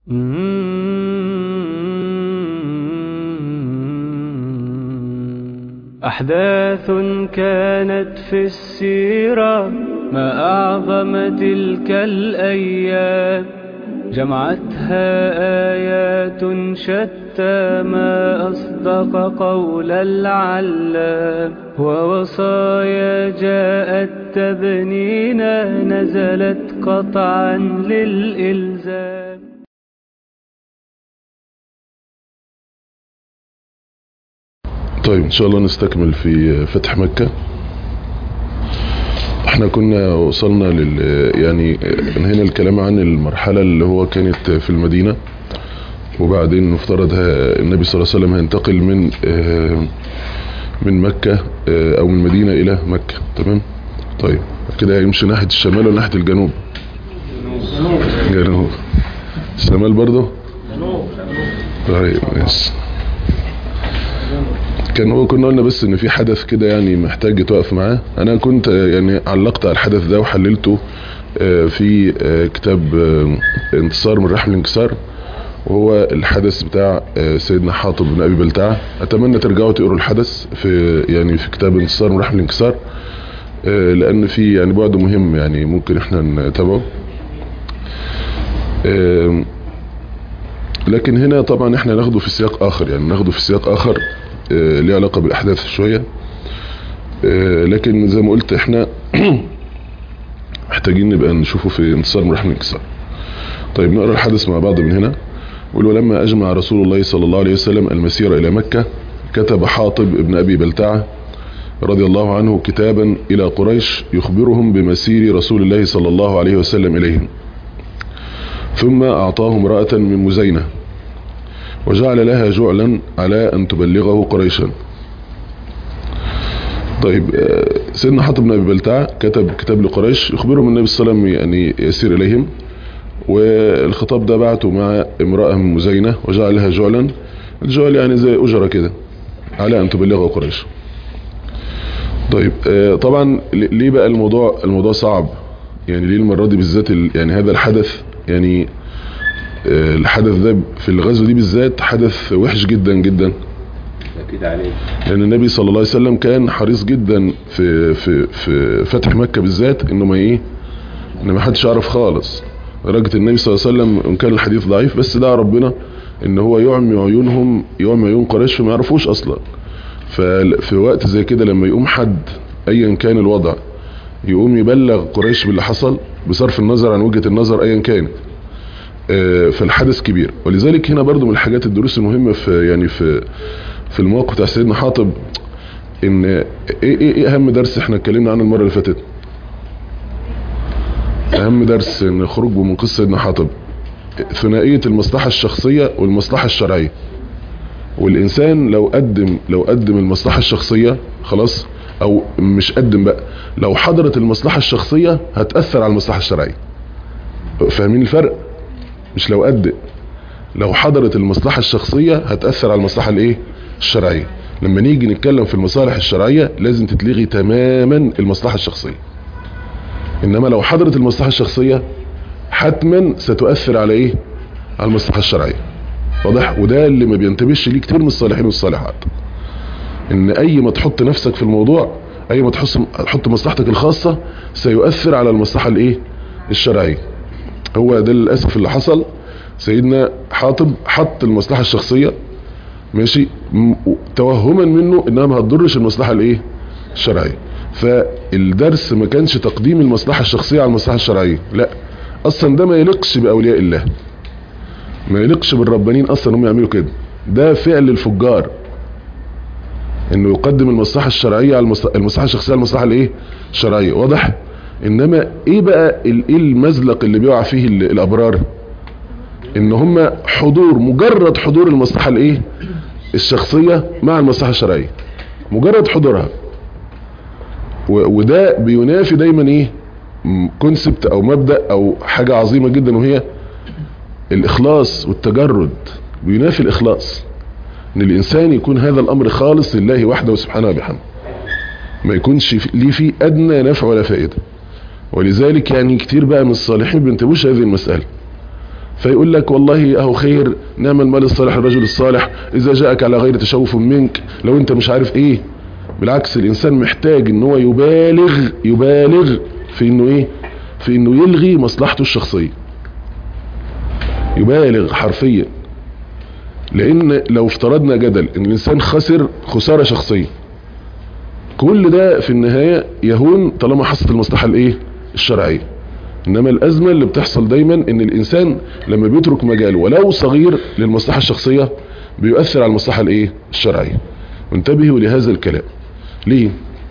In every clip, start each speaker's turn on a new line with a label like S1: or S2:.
S1: أحداث كانت في السيرة ما أعظم تلك الأيام جمعتها آيات شتى ما أصدق قول العلام ووصايا جاءت تبنينا نزلت قطعا للإلزام
S2: طيب ان شاء الله نستكمل في فتح مكة احنا كنا وصلنا لل يعني انهينا الكلام عن المرحلة اللي هو كانت في المدينة وبعدين مفترض النبي صلى الله عليه وسلم هينتقل من من مكة او من المدينة الى مكة تمام طيب كده هيمشي ناحية الشمال ولا ناحية الجنوب جنوب الشمال برضه طيب ماشي كان هو كنا قلنا بس ان في حدث كده يعني محتاج توقف معاه انا كنت يعني علقت على الحدث ده وحللته في كتاب انتصار من رحم الانكسار وهو الحدث بتاع سيدنا حاطب بن ابي بلتعه اتمنى ترجعوا تقروا الحدث في يعني في كتاب انتصار من رحم الانكسار لان في يعني بعد مهم يعني ممكن احنا نتابعه لكن هنا طبعا احنا ناخده في سياق اخر يعني ناخده في سياق اخر ليه علاقة بالاحداث شوية لكن زي ما قلت احنا محتاجين نبقى نشوفه في انتصار مرحم الانكسار طيب نقرأ الحدث مع بعض من هنا يقول ولما اجمع رسول الله صلى الله عليه وسلم المسير الى مكة كتب حاطب ابن ابي بلتعة رضي الله عنه كتابا الى قريش يخبرهم بمسير رسول الله صلى الله عليه وسلم اليهم ثم اعطاه امرأة من مزينة وجعل لها جعلا على ان تبلغه قريشا طيب سيدنا حاطب بن ابي بلتعه كتب كتاب لقريش يخبرهم النبي صلى الله عليه وسلم يعني يسير اليهم والخطاب ده بعته مع امرأة من مزينة وجعل لها جعلا الجعل يعني زي اجرة كده على ان تبلغه قريش طيب طبعا ليه بقى الموضوع الموضوع صعب يعني ليه المرة دي بالذات يعني هذا الحدث يعني الحدث ده في الغزو دي بالذات حدث وحش جدا جدا
S3: اكيد عليه
S2: لان النبي صلى الله عليه وسلم كان حريص جدا في في في فتح مكة بالذات انه ما ايه ان ما حدش يعرف خالص درجة النبي صلى الله عليه وسلم ان كان الحديث ضعيف بس دعا ربنا ان هو يعمي عيونهم يعمي عيون قريش فما يعرفوش اصلا ففي وقت زي كده لما يقوم حد ايا كان الوضع يقوم يبلغ قريش باللي حصل بصرف النظر عن وجهة النظر ايا كانت فالحدث كبير ولذلك هنا برضو من الحاجات الدروس المهمة في يعني في في الموقف بتاع سيدنا حاطب ان ايه ايه, إيه اهم درس احنا اتكلمنا عنه المرة اللي فاتت اهم درس ان خروج من قصة سيدنا حاطب ثنائية المصلحة الشخصية والمصلحة الشرعية والانسان لو قدم لو قدم المصلحة الشخصية خلاص او مش قدم بقى لو حضرت المصلحة الشخصية هتأثر على المصلحة الشرعية فاهمين الفرق مش لو قد لو حضرت المصلحة الشخصية هتأثر على المصلحة الايه الشرعية لما نيجي نتكلم في المصالح الشرعية لازم تتلغي تماما المصلحة الشخصية انما لو حضرت المصلحة الشخصية حتما ستؤثر على ايه على المصلحة الشرعية واضح وده اللي ما بينتبهش ليه كتير من الصالحين والصالحات ان اي ما تحط نفسك في الموضوع اي ما تحط مصلحتك الخاصة سيؤثر على المصلحة الايه الشرعية هو ده للأسف اللي حصل سيدنا حاطب حط المصلحة الشخصية ماشي توهما منه انها ما هتضرش المصلحة الايه الشرعية فالدرس ما كانش تقديم المصلحة الشخصية على المصلحة الشرعية لا اصلا ده ما يليقش باولياء الله ما يليقش بالربانين اصلا هم يعملوا كده ده فعل الفجار انه يقدم المصلحة الشرعية على المصلحة الشخصية على المصلحة الايه الشرعية واضح انما ايه بقى ايه المزلق اللي بيقع فيه الابرار ان هم حضور مجرد حضور المصلحة الايه الشخصية مع المصلحة الشرعية مجرد حضورها وده بينافي دايما ايه كونسبت او مبدأ او حاجة عظيمة جدا وهي الاخلاص والتجرد بينافي الاخلاص ان الانسان يكون هذا الامر خالص لله وحده سبحانه وبحمده ما يكونش ليه فيه ادنى نفع ولا فائده ولذلك يعني كتير بقى من الصالحين بينتبهوش هذه المسألة فيقول لك والله اهو خير نعم المال الصالح الرجل الصالح اذا جاءك على غير تشوف منك لو انت مش عارف ايه بالعكس الانسان محتاج ان هو يبالغ يبالغ في انه ايه في انه يلغي مصلحته الشخصية يبالغ حرفيا لان لو افترضنا جدل ان الانسان خسر خسارة شخصية كل ده في النهاية يهون طالما حصلت المصلحة الايه الشرعية انما الازمة اللي بتحصل دايما ان الانسان لما بيترك مجال ولو صغير للمصلحة الشخصية بيؤثر على المصلحة الايه الشرعية وانتبهوا لهذا الكلام ليه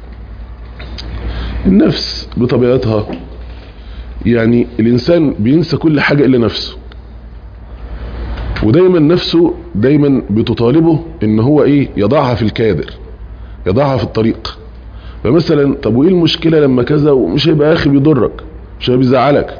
S2: النفس بطبيعتها يعني الانسان بينسى كل حاجة الا نفسه ودايما نفسه دايما بتطالبه ان هو ايه يضعها في الكادر يضعها في الطريق فمثلا طب وايه المشكلة لما كذا ومش هيبقى اخي بيضرك مش هيبقى بيزعلك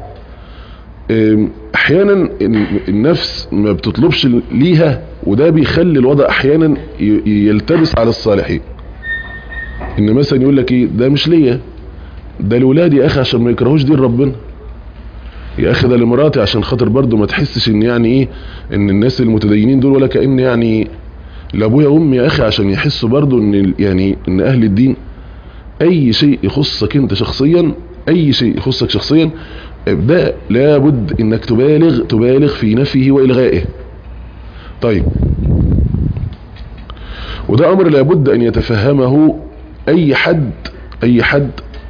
S2: احيانا النفس ما بتطلبش ليها وده بيخلي الوضع احيانا يلتبس على الصالحين ان مثلا يقول لك ايه ده مش ليا ده لولادي يا اخي عشان ما يكرهوش دين ربنا يا اخي ده لمراتي عشان خاطر برضه ما تحسش ان يعني ايه ان الناس المتدينين دول ولا كأن يعني لابويا وامي يا اخي عشان يحسوا برضه ان يعني ان اهل الدين اي شيء يخصك انت شخصيا اي شيء يخصك شخصيا ده لابد انك تبالغ تبالغ في نفيه والغائه طيب وده امر لابد ان يتفهمه اي حد اي حد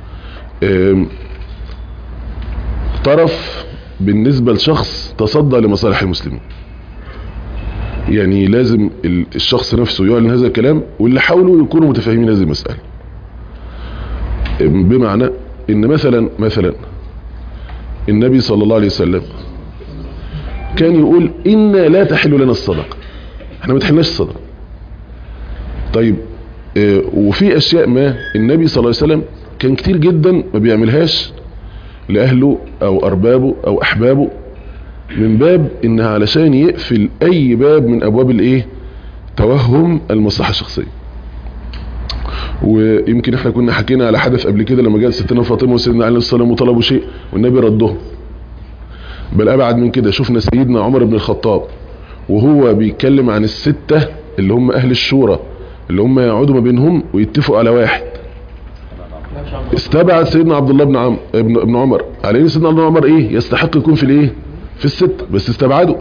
S2: طرف بالنسبة لشخص تصدى لمصالح المسلمين يعني لازم الشخص نفسه يعلن هذا الكلام واللي حاولوا يكونوا متفاهمين هذه المسألة بمعنى ان مثلا مثلا النبي صلى الله عليه وسلم كان يقول إنا لا تحل لنا الصدقة احنا ما تحلناش الصدقة طيب اه وفي اشياء ما النبي صلى الله عليه وسلم كان كتير جدا ما بيعملهاش لأهله أو أربابه أو أحبابه من باب إنها علشان يقفل أي باب من أبواب الإيه توهم المصلحة الشخصية ويمكن احنا كنا حكينا على حدث قبل كده لما جاءت ستنا فاطمه وسيدنا علي السلام وطلبوا شيء والنبي ردهم بل ابعد من كده شفنا سيدنا عمر بن الخطاب وهو بيتكلم عن الستة اللي هم اهل الشورى اللي هم يقعدوا ما بينهم ويتفقوا على واحد استبعد سيدنا عبد الله بن عم ابن, ابن عمر على ان سيدنا عبد الله عمر ايه يستحق يكون في الايه في الست بس استبعده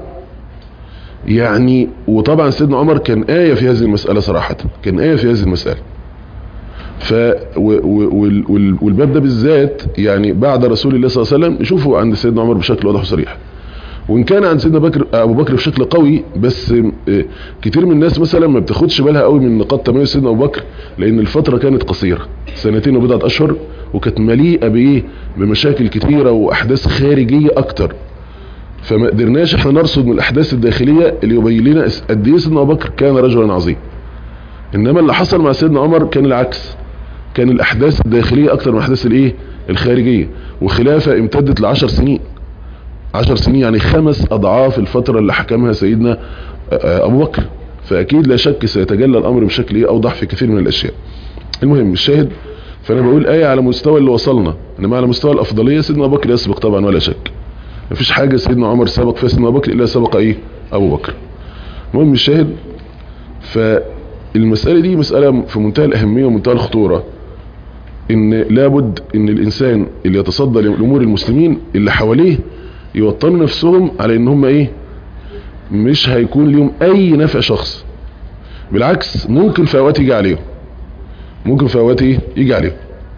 S2: يعني وطبعا سيدنا عمر كان آية في هذه المسألة صراحة كان آية في هذه المسألة ف والباب ده بالذات يعني بعد رسول الله صلى الله عليه وسلم نشوفه عند سيدنا عمر بشكل واضح وصريح وان كان عند سيدنا بكر ابو بكر بشكل قوي بس كتير من الناس مثلا ما بتاخدش بالها قوي من نقاط تميز سيدنا ابو بكر لان الفتره كانت قصيره سنتين وبضعه اشهر وكانت مليئه بايه بمشاكل كتيره واحداث خارجيه اكتر فما قدرناش احنا نرصد من الاحداث الداخليه اللي يبين لنا قد ايه سيدنا ابو بكر كان رجلا عظيم انما اللي حصل مع سيدنا عمر كان العكس كان الاحداث الداخليه اكتر من الاحداث الايه الخارجيه وخلافه امتدت لعشر سنين عشر سنين يعني خمس اضعاف الفترة اللي حكمها سيدنا ابو بكر فاكيد لا شك سيتجلى الامر بشكل ايه اوضح في كثير من الاشياء المهم الشاهد فانا بقول ايه على مستوى اللي وصلنا انما على مستوى الافضلية سيدنا ابو بكر يسبق طبعا ولا شك مفيش حاجة سيدنا عمر سبق فيها سيدنا ابو بكر الا سبق ايه ابو بكر المهم الشاهد فالمسألة دي مسألة في منتهى الاهمية ومنتهى الخطورة ان لابد ان الانسان اللي يتصدى لامور المسلمين اللي حواليه يوطنوا نفسهم على ان هم ايه مش هيكون لهم اي نفع شخص بالعكس ممكن في اوقات يجي عليهم ممكن في اوقات ايه يجي عليهم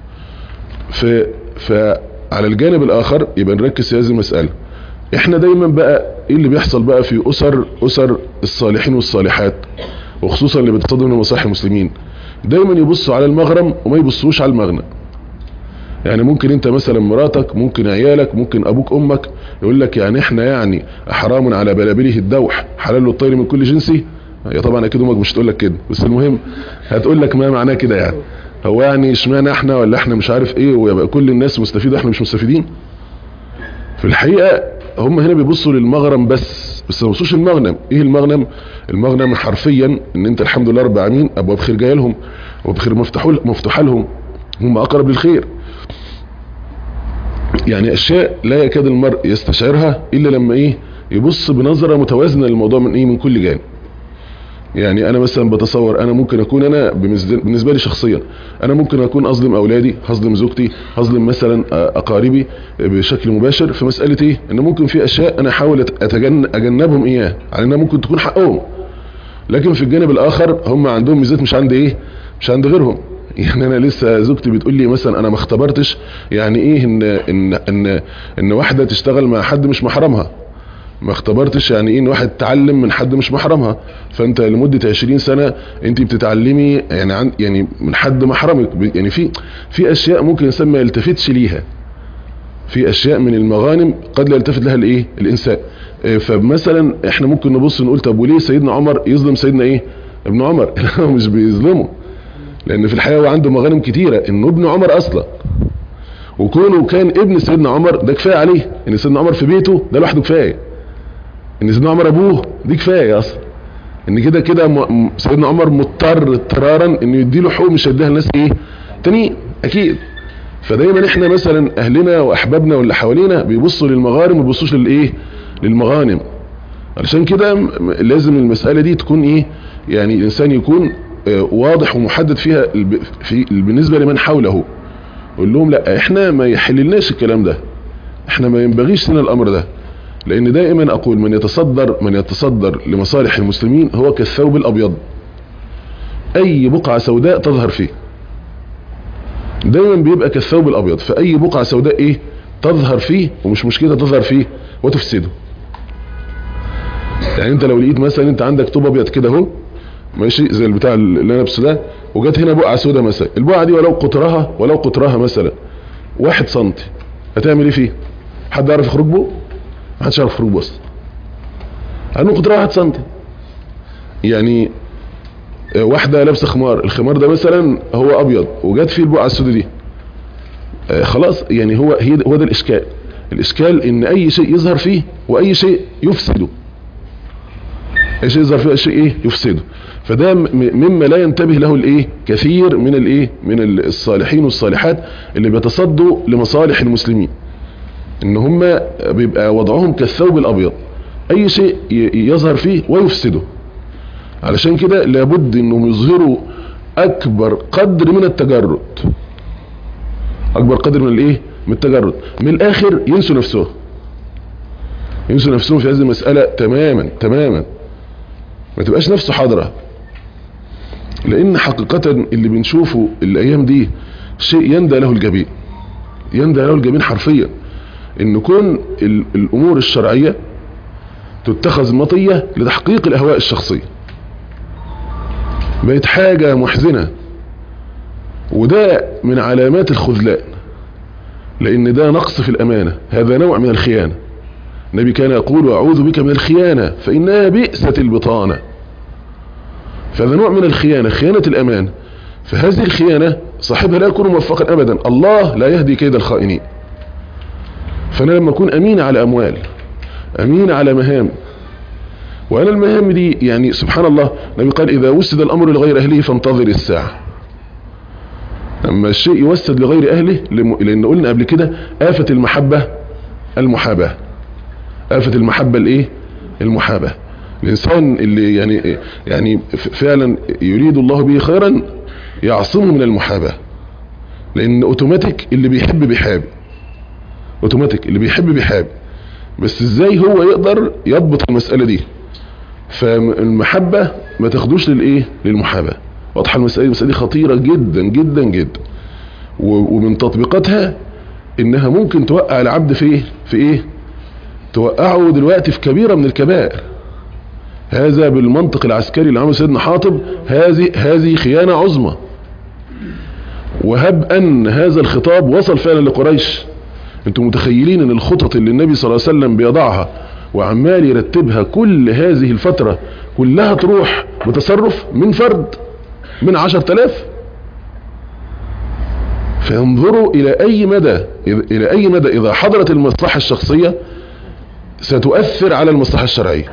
S2: ف فعلى الجانب الاخر يبقى نركز في هذه المسألة احنا دايما بقى ايه اللي بيحصل بقى في اسر اسر الصالحين والصالحات وخصوصا اللي بتصدم من مصالح المسلمين دايما يبصوا على المغرم وما يبصوش على المغنم يعني ممكن انت مثلا مراتك ممكن عيالك ممكن ابوك امك يقول لك يعني احنا يعني حرام على بلابله الدوح حلال الطير من كل جنسي يا طبعا اكيد امك مش تقول لك كده بس المهم هتقول لك ما معناه كده يعني هو يعني اشمعنى احنا ولا احنا مش عارف ايه ويبقى كل الناس مستفيده احنا مش مستفيدين في الحقيقه هم هنا بيبصوا للمغرم بس بس ما بيبصوش المغنم ايه المغنم المغنم حرفيا ان انت الحمد لله رب العالمين ابواب خير جايه لهم وابواب خير مفتوحه لهم هم اقرب للخير يعني اشياء لا يكاد المرء يستشعرها الا لما ايه يبص بنظرة متوازنة للموضوع من ايه من كل جانب يعني انا مثلا بتصور انا ممكن اكون انا بالنسبة لي شخصيا انا ممكن اكون اظلم اولادي هظلم زوجتي هظلم مثلا اقاربي بشكل مباشر في مسألة ايه ان ممكن في اشياء انا احاول أتجن اجنبهم اياه على انها ممكن تكون حقهم لكن في الجانب الاخر هم عندهم ميزات مش عند ايه مش عند غيرهم يعني انا لسه زوجتي بتقول لي مثلا انا ما اختبرتش يعني ايه ان ان ان ان واحده تشتغل مع حد مش محرمها ما اختبرتش يعني ايه ان واحد تتعلم من حد مش محرمها فانت لمده 20 سنه انت بتتعلمي يعني عن يعني من حد محرمك يعني في في اشياء ممكن الانسان ما يلتفتش ليها في اشياء من المغانم قد لا يلتفت لها الايه الانسان فمثلا احنا ممكن نبص نقول طب وليه سيدنا عمر يظلم سيدنا ايه ابن عمر هو مش بيظلمه لان في الحقيقه هو عنده مغانم كتيره انه ابن عمر اصلا وكونه كان ابن سيدنا عمر ده كفايه عليه ان سيدنا عمر في بيته ده لوحده كفايه ان سيدنا عمر ابوه دي كفايه اصلا ان كده كده سيدنا عمر مضطر اضطرارا انه يديله حقوق مش هيديها لناس ايه تانيين اكيد فدايما احنا مثلا اهلنا واحبابنا واللي حوالينا بيبصوا للمغارم ما بيبصوش للايه للمغانم علشان كده لازم المسألة دي تكون ايه يعني الانسان يكون اه واضح ومحدد فيها في بالنسبة لمن حوله قول لهم لا احنا ما يحللناش الكلام ده احنا ما ينبغيش لنا الامر ده لان دائما اقول من يتصدر من يتصدر لمصالح المسلمين هو كالثوب الابيض اي بقعة سوداء تظهر فيه دايما بيبقى كالثوب الابيض فاي بقعة سوداء ايه تظهر فيه ومش مشكلة تظهر فيه وتفسده يعني انت لو لقيت مثلا انت عندك طوب ابيض كده اهو ماشي زي البتاع اللي انا لابسه ده وجت هنا بقعه سوداء مثلا البقعه دي ولو قطرها ولو قطرها مثلا واحد سنتي هتعمل ايه فيه حد يعرف يخرج به محدش يعرف يخرج به اصلا لانه قطرها واحد سنتي يعني واحده لابسه خمار الخمار ده مثلا هو ابيض وجت فيه البقعه السوداء دي آه خلاص يعني هو هي هو ده الاشكال الاشكال ان اي شيء يظهر فيه واي شيء يفسده اي شيء يظهر فيه شيء ايه يفسده فده مما لا ينتبه له الايه كثير من الايه من الصالحين والصالحات اللي بيتصدوا لمصالح المسلمين ان هم بيبقى وضعهم كالثوب الابيض اي شيء يظهر فيه ويفسده علشان كده لابد انهم يظهروا اكبر قدر من التجرد اكبر قدر من الايه من التجرد من الاخر ينسوا نفسهم ينسوا نفسهم في هذه المسألة تماما تماما ما تبقاش نفسه حاضرة لان حقيقة اللي بنشوفه الايام دي شيء يندى له الجبين يندى له الجبين حرفيا ان كون الامور الشرعية تتخذ مطية لتحقيق الاهواء الشخصية بقت حاجة محزنة وده من علامات الخذلان لان ده نقص في الامانة هذا نوع من الخيانة النبي كان يقول اعوذ بك من الخيانة فانها بئست البطانة فهذا نوع من الخيانة خيانة الامان فهذه الخيانة صاحبها لا يكون موفقا ابدا الله لا يهدي كيد الخائنين فانا لما اكون امين على اموال امين على مهام وانا المهام دي يعني سبحان الله النبي قال اذا وسد الامر لغير اهله فانتظر الساعة لما الشيء يوسد لغير اهله لان قلنا قبل كده آفة المحبة المحاباة آفة المحبة الايه المحاباة الانسان اللي يعني يعني فعلا يريد الله به خيرا يعصمه من المحاباة لان اوتوماتيك اللي بيحب بيحاب اوتوماتيك اللي بيحب بيحاب بس ازاي هو يقدر يضبط المسألة دي فالمحبة ما تاخدوش للايه للمحاباة واضحة المسألة المسألة دي خطيرة جدا جدا جدا ومن تطبيقاتها انها ممكن توقع العبد في ايه في ايه توقعه دلوقتي في كبيرة من الكبائر هذا بالمنطق العسكري اللي عمله سيدنا حاطب هذه هذه خيانة عظمى وهب ان هذا الخطاب وصل فعلا لقريش انتم متخيلين ان الخطط اللي النبي صلى الله عليه وسلم بيضعها وعمال يرتبها كل هذه الفترة كلها تروح بتصرف من فرد من عشر تلاف فانظروا الى اي مدى الى اي مدى اذا حضرت المصلحة الشخصية ستؤثر على المصلحة الشرعية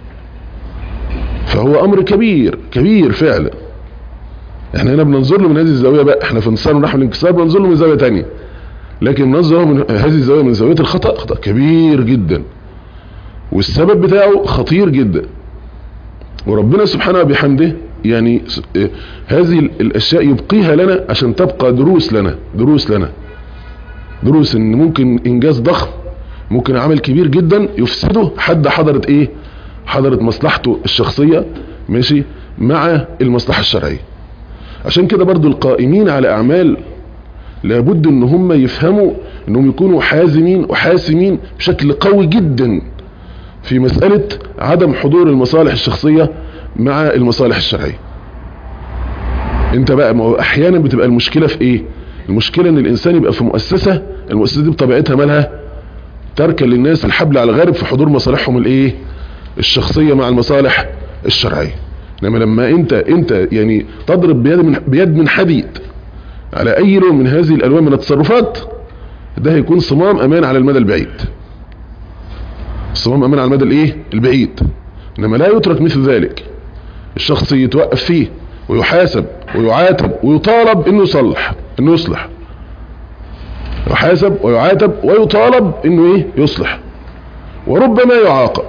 S2: فهو امر كبير كبير فعلا احنا هنا بننظر له من هذه الزاوية بقى احنا في انتصار ونحو الانكسار بننظر له من زاوية تانية لكن ننظر من هذه الزاوية من زاوية الخطأ خطأ كبير جدا والسبب بتاعه خطير جدا وربنا سبحانه وبحمده يعني هذه الاشياء يبقيها لنا عشان تبقى دروس لنا دروس لنا دروس ان ممكن انجاز ضخم ممكن عمل كبير جدا يفسده حد حضرت ايه حضرت مصلحته الشخصية ماشي مع المصلحة الشرعية عشان كده برضو القائمين على اعمال لابد ان هم يفهموا انهم يكونوا حازمين وحاسمين بشكل قوي جدا في مسألة عدم حضور المصالح الشخصية مع المصالح الشرعية انت بقى ما هو احيانا بتبقى المشكلة في ايه المشكلة ان الانسان يبقى في مؤسسة المؤسسة دي بطبيعتها مالها تركا للناس الحبل على الغارب في حضور مصالحهم الايه الشخصية مع المصالح الشرعية انما لما انت انت يعني تضرب بيد من بيد من حديد على اي لون من هذه الالوان من التصرفات ده هيكون صمام امان على المدى البعيد صمام امان على المدى الايه البعيد انما لا يترك مثل ذلك الشخص يتوقف فيه ويحاسب ويعاتب ويطالب انه يصلح انه يصلح يحاسب ويعاتب ويطالب انه ايه يصلح وربما يعاقب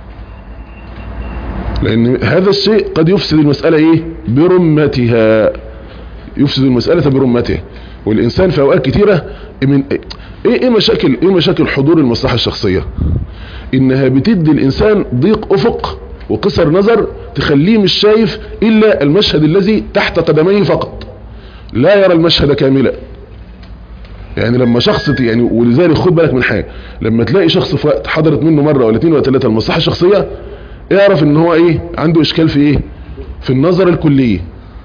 S2: لان هذا الشيء قد يفسد المسألة ايه برمتها يفسد المسألة برمتها والانسان في اوقات كتيرة من ايه ايه مشاكل ايه مشاكل حضور المصلحة الشخصية انها بتدي الانسان ضيق افق وقصر نظر تخليه مش شايف الا المشهد الذي تحت قدميه فقط لا يرى المشهد كاملا يعني لما شخص يعني ولذلك خد بالك من حاجه لما تلاقي شخص في وقت حضرت منه مره ولا اثنين ولا ثلاثه المصلحه الشخصيه اعرف ان هو ايه عنده اشكال في ايه في النظر الكليه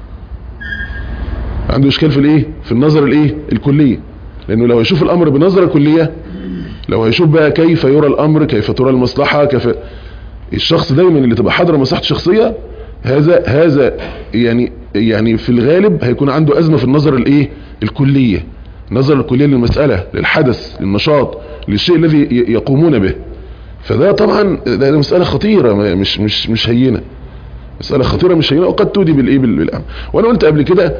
S2: عنده اشكال في الايه في النظر الايه الكليه لانه لو يشوف الامر بنظره كليه لو هيشوف بقى كيف يرى الامر كيف ترى المصلحه كيف الشخص دايما اللي تبقى حاضره مصلحته الشخصيه هذا هذا يعني يعني في الغالب هيكون عنده ازمه في النظر الايه الكليه النظر الكليه للمساله للحدث للنشاط للشيء الذي يقومون به فده طبعا ده مساله خطيره مش مش مش هينه مساله خطيره مش هينه وقد تودي بالايه بالامر وانا قلت قبل كده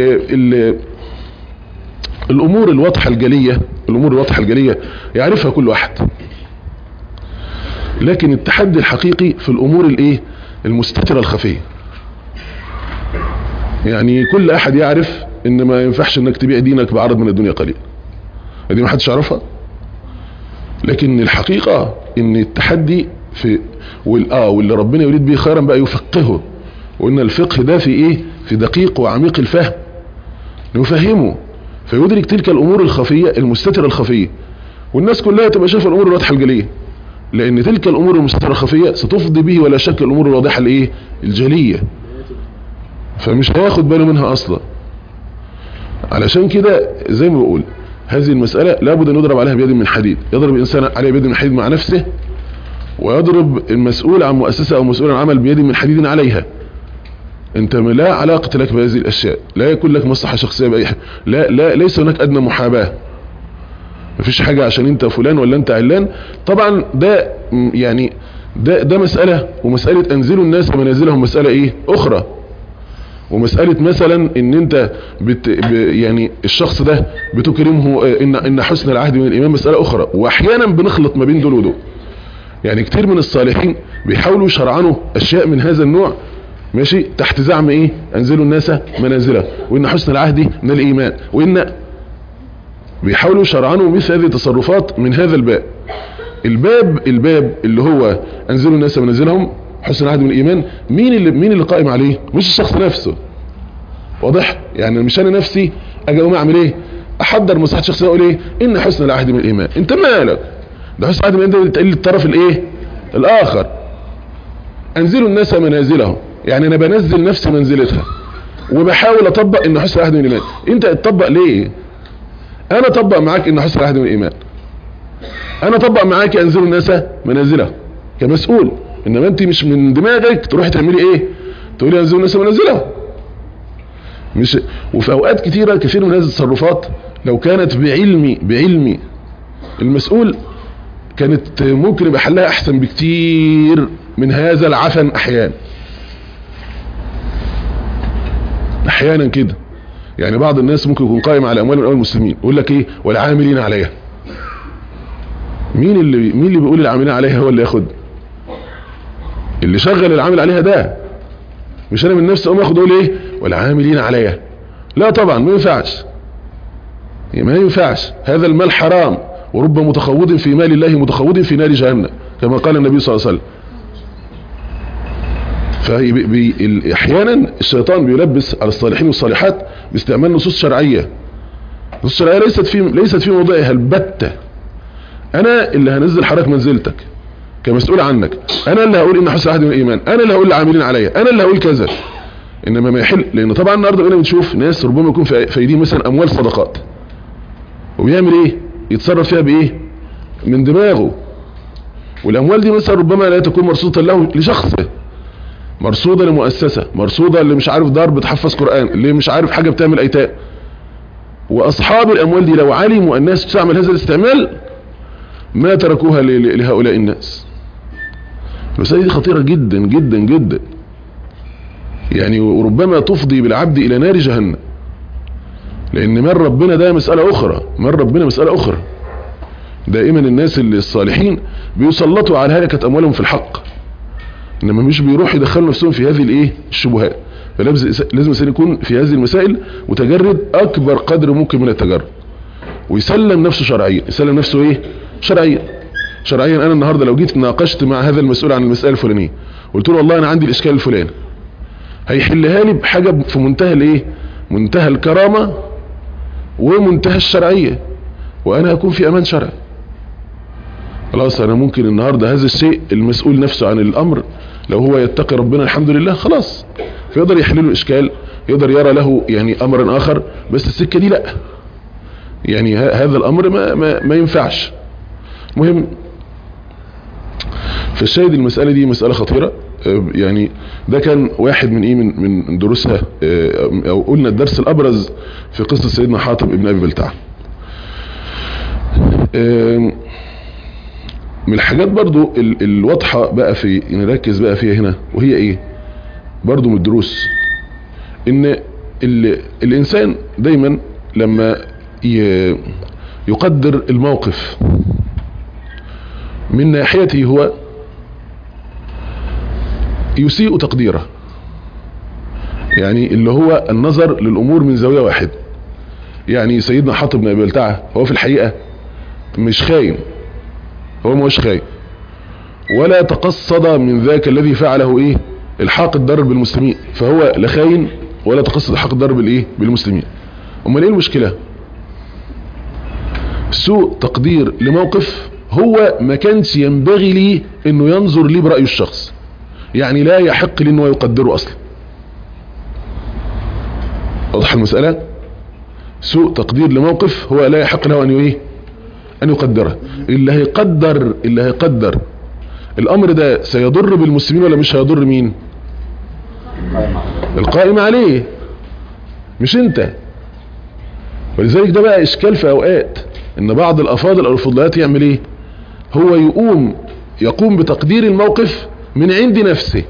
S2: الامور الواضحه الجليه الامور الواضحه الجليه يعرفها كل واحد لكن التحدي الحقيقي في الامور الايه المستترة الخفية يعني كل احد يعرف ان ما ينفعش انك تبيع دينك بعرض من الدنيا قليل دي ما حدش يعرفها لكن الحقيقة ان التحدي في والاه واللي ربنا يريد به خيرا بقى يفقهه وان الفقه ده في ايه في دقيق وعميق الفهم نفهمه فيدرك تلك الامور الخفية المستترة الخفية والناس كلها تبقى شايفه الامور الواضحة الجلية لان تلك الامور المستترة الخفية ستفضي به ولا شك الامور الواضحة الايه الجلية فمش هياخد باله منها اصلا علشان كده زي ما بقول هذه المسألة لابد ان يضرب عليها بيد من حديد يضرب الانسان عليها بيد من حديد مع نفسه ويضرب المسؤول عن مؤسسة او مسؤول عن عمل بيد من حديد عليها انت لا علاقة لك بهذه الاشياء لا يكون لك مصلحة شخصية باي حاجة لا لا ليس هناك ادنى محاباة مفيش حاجة عشان انت فلان ولا انت علان طبعا ده يعني ده ده مسألة ومسألة انزلوا الناس منازلهم مسألة ايه اخرى ومسألة مثلا ان انت بت ب يعني الشخص ده بتكرمه ان ان حسن العهد من الامام مسألة اخرى واحيانا بنخلط ما بين دول ودول يعني كتير من الصالحين بيحاولوا يشرعنوا اشياء من هذا النوع ماشي تحت زعم ايه انزلوا الناس منازله وان حسن العهد من الايمان وان بيحاولوا يشرعنوا مثل هذه التصرفات من هذا الباب الباب الباب اللي هو انزلوا الناس منازلهم حسن العهد من الايمان مين اللي مين اللي قائم عليه مش الشخص نفسه واضح يعني مش انا نفسي اجي اقوم اعمل ايه احضر مصلحه شخصيه اقول ايه ان حسن العهد من الايمان انت مالك ده حسن العهد من الايمان ده تقل الطرف الايه الاخر انزلوا الناس منازلهم يعني انا بنزل نفسي منزلتها وبحاول اطبق ان حسن العهد من الايمان انت تطبق ليه انا اطبق معاك ان حسن العهد من الايمان انا اطبق معاك انزلوا الناس منازلهم كمسؤول انما انت مش من دماغك تروحي تعملي ايه تقولي انزلوا الناس منازلهم مش وفي اوقات كتيره كثير من هذه التصرفات لو كانت بعلمي بعلمي المسؤول كانت ممكن يبقى حلها احسن بكتير من هذا العفن احيانا احيانا كده يعني بعض الناس ممكن يكون قائم على اموال من اموال المسلمين يقول لك ايه والعاملين عليها مين اللي مين اللي بيقول العاملين عليها هو اللي ياخد اللي شغل العامل عليها ده مش انا من نفسي اقوم اخد اقول ايه والعاملين عليها لا طبعا ما ينفعش ما ينفعش هذا المال حرام ورب متخوض في مال الله متخوض في نار جهنم كما قال النبي صلى الله عليه وسلم فاحيانا الشيطان بيلبس على الصالحين والصالحات باستعمال نصوص شرعيه نصوص شرعيه ليست في ليست في موضعها البته انا اللي هنزل حضرتك منزلتك كمسؤول عنك انا اللي هقول ان حسن احد من الايمان انا اللي هقول للعاملين عليا انا اللي هقول كذا انما ما يحل لان طبعا النهارده بقينا بنشوف ناس ربما يكون في في ايديهم مثلا اموال صدقات وبيعمل ايه يتصرف فيها بايه من دماغه والاموال دي مثلا ربما لا تكون مرصوده له لشخصه مرصوده لمؤسسه مرصوده اللي مش عارف دار بتحفظ قران اللي مش عارف حاجه بتعمل ايتام واصحاب الاموال دي لو علموا الناس تعمل هذا الاستعمال ما تركوها لهؤلاء الناس المسألة دي خطيرة جدا جدا جدا يعني وربما تفضي بالعبد الى نار جهنم لان من ربنا ده مسألة اخرى من ربنا مسألة اخرى دائما الناس اللي الصالحين بيسلطوا على هلكة اموالهم في الحق انما مش بيروحوا يدخلوا نفسهم في هذه الايه الشبهات فلازم الانسان يكون في هذه المسائل متجرد اكبر قدر ممكن من التجرد ويسلم نفسه شرعيا يسلم نفسه ايه شرعيا شرعيا انا النهارده لو جيت ناقشت مع هذا المسؤول عن المساله الفلانيه قلت له والله انا عندي الاشكال الفلاني هيحلها لي بحاجه في منتهى الايه منتهى الكرامه ومنتهى الشرعيه وانا هكون في امان شرعي خلاص انا ممكن النهارده هذا الشيء المسؤول نفسه عن الامر لو هو يتقي ربنا الحمد لله خلاص فيقدر يحل له اشكال يقدر يرى له يعني امرا اخر بس السكه دي لا يعني هذا الامر ما ما, ما ينفعش مهم فالشاهد المسألة دي مسألة خطيرة يعني ده كان واحد من ايه من من دروسها او قلنا الدرس الابرز في قصة سيدنا حاطب ابن ابي بلتع من الحاجات برضو الواضحة بقى في نركز بقى فيها هنا وهي ايه برضو من الدروس ان الانسان دايما لما يقدر الموقف من ناحيته هو يسيء تقديره يعني اللي هو النظر للامور من زاوية واحدة يعني سيدنا حاطب بن ابي بلتعه هو في الحقيقة مش خاين هو مش خاين ولا تقصد من ذاك الذي فعله ايه الحاق الضرر بالمسلمين فهو لا خاين ولا تقصد حق الضرر بالايه بالمسلمين امال ايه المشكلة سوء تقدير لموقف هو ما كانش ينبغي لي انه ينظر لي برأيه الشخص يعني لا يحق لي انه يقدره اصلا واضح المسألة سوء تقدير لموقف هو لا يحق له ان ايه ان يقدره اللي هيقدر اللي هيقدر الامر ده سيضر بالمسلمين ولا مش هيضر مين القائم عليه مش انت ولذلك ده بقى اشكال في اوقات ان بعض الافاضل او الفضلات يعمل ايه هو يقوم يقوم بتقدير الموقف من عند نفسه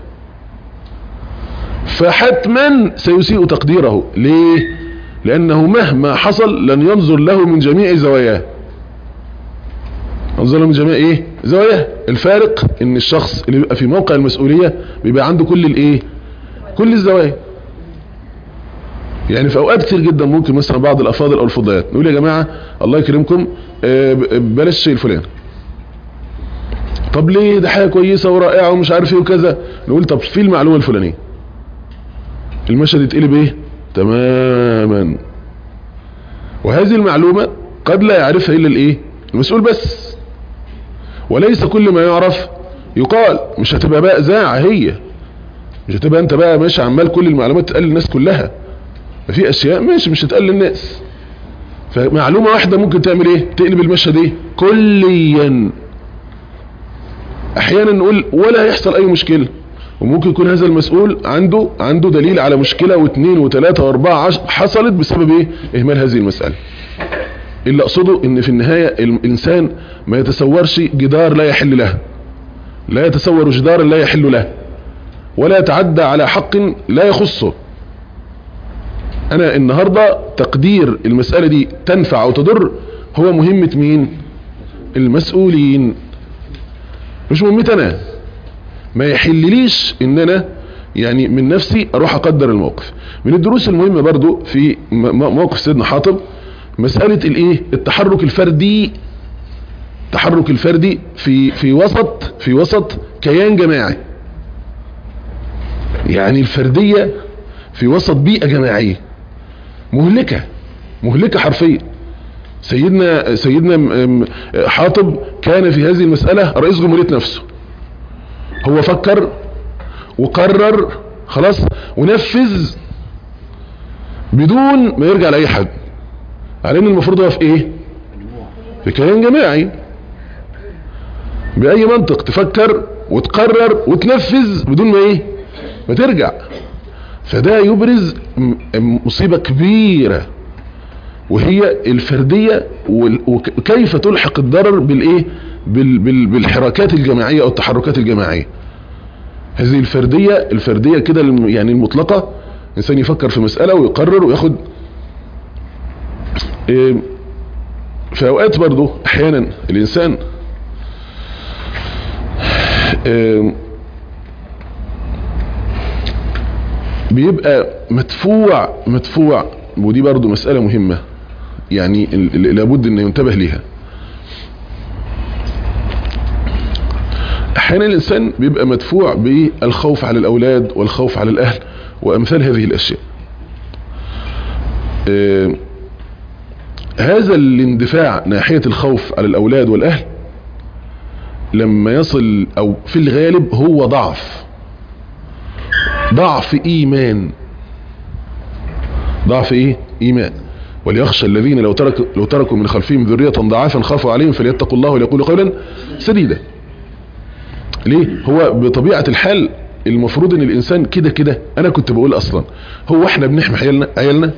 S2: فحتما سيسيء تقديره ليه لانه مهما حصل لن ينظر له من جميع زواياه ينظر له من جميع ايه زواياه الفارق ان الشخص اللي بيبقى في موقع المسؤولية بيبقى عنده كل الايه كل الزوايا يعني في اوقات كتير جدا ممكن مثلا بعض الافاضل او الفضيات نقول يا جماعة الله يكرمكم بلاش الشيء الفلاني طب ليه ده حاجة كويسة ورائعة ومش عارف ايه وكذا نقول طب في المعلومة الفلانية المشهد يتقلب ايه تماما وهذه المعلومة قد لا يعرفها الا الايه المسؤول بس وليس كل ما يعرف يقال مش هتبقى بقى اذاعه هي مش هتبقى انت بقى ماشي عمال كل المعلومات تقال للناس كلها ففي اشياء ماشي مش هتقال للناس فمعلومة واحدة ممكن تعمل ايه تقلب المشهد ايه كليا احيانا نقول ولا هيحصل اي مشكلة وممكن يكون هذا المسؤول عنده عنده دليل على مشكلة واثنين وثلاثة واربعة حصلت بسبب ايه اهمال هذه المسألة اللي اقصده ان في النهاية الانسان ما يتصورش جدار لا يحل له لا يتصور جدارا لا يحل له ولا يتعدى على حق لا يخصه انا النهاردة تقدير المسألة دي تنفع او تضر هو مهمة مين المسؤولين مش مهمتي انا ما يحلليش ان انا يعني من نفسي اروح اقدر الموقف من الدروس المهمة برضو في موقف سيدنا حاطب مسألة الايه التحرك الفردي التحرك الفردي في في وسط في وسط كيان جماعي يعني الفردية في وسط بيئة جماعية مهلكة مهلكة حرفيا سيدنا سيدنا حاطب كان في هذه المسألة رئيس جمهورية نفسه هو فكر وقرر خلاص ونفذ بدون ما يرجع لأي حد على ان المفروض هو في ايه في كيان جماعي بأي منطق تفكر وتقرر وتنفذ بدون ما ايه ما ترجع فده يبرز مصيبة كبيرة وهي الفردية وكيف تلحق الضرر بالايه بالحركات الجماعية او التحركات الجماعية هذه الفردية الفردية كده يعني المطلقة انسان يفكر في مسألة ويقرر وياخد في اوقات برضو احيانا الانسان بيبقى مدفوع مدفوع ودي برضو مسألة مهمة يعني لابد ان ينتبه ليها احيانا الانسان بيبقى مدفوع بالخوف على الاولاد والخوف على الاهل وامثال هذه الاشياء آه هذا الاندفاع ناحية الخوف على الاولاد والاهل لما يصل او في الغالب هو ضعف ضعف ايمان ضعف ايه ايمان وليخشى الذين لو تركوا لو تركوا من خلفهم ذريه ضعافا خافوا عليهم فليتقوا الله وليقولوا قولا سديدا ليه هو بطبيعه الحال المفروض ان الانسان كده كده انا كنت بقول اصلا هو احنا بنحمي عيالنا عيالنا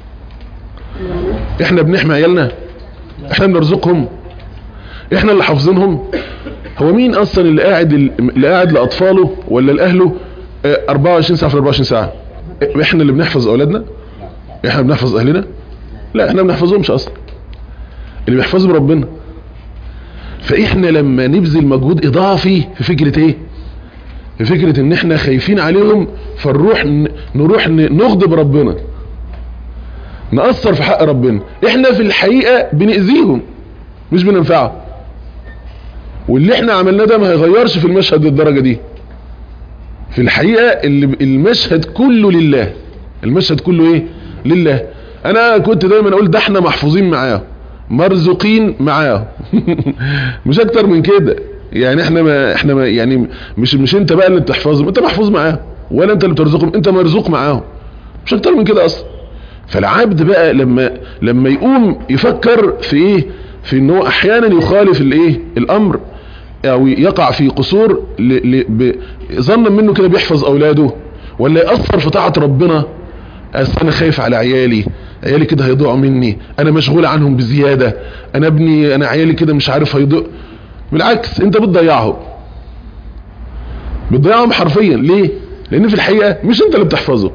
S2: احنا بنحمي عيالنا احنا بنرزقهم احنا اللي حافظينهم هو مين اصلا اللي قاعد اللي قاعد لاطفاله ولا لاهله 24 ساعه في 24 ساعه احنا اللي بنحفظ اولادنا احنا بنحفظ اهلنا لا احنا ما بنحفظهمش اصلا اللي بيحفظهم ربنا فاحنا لما نبذل مجهود اضافي في فكرة ايه في فكرة ان احنا خايفين عليهم فنروح نروح نغضب ربنا نأثر في حق ربنا احنا في الحقيقة بنأذيهم مش بننفعهم واللي احنا عملناه ده ما هيغيرش في المشهد للدرجة دي في الحقيقة اللي المشهد كله لله المشهد كله ايه لله انا كنت دايما اقول ده احنا محفوظين معاه مرزوقين معاه مش اكتر من كده يعني احنا ما احنا ما يعني مش مش انت بقى اللي بتحفظهم انت محفوظ معاه ولا انت اللي بترزقهم انت مرزوق معاهم مش اكتر من كده اصلا فالعبد بقى لما لما يقوم يفكر في ايه في ان هو احيانا يخالف الايه الامر او يقع في قصور ظنا منه كده بيحفظ اولاده ولا يأثر في طاعة ربنا انا خايف على عيالي عيالي كده هيضيعوا مني انا مشغول عنهم بزيادة انا ابني انا عيالي كده مش عارف هيضيع بالعكس انت بتضيعهم بتضيعهم حرفيا ليه لان في الحقيقة مش انت اللي بتحفظه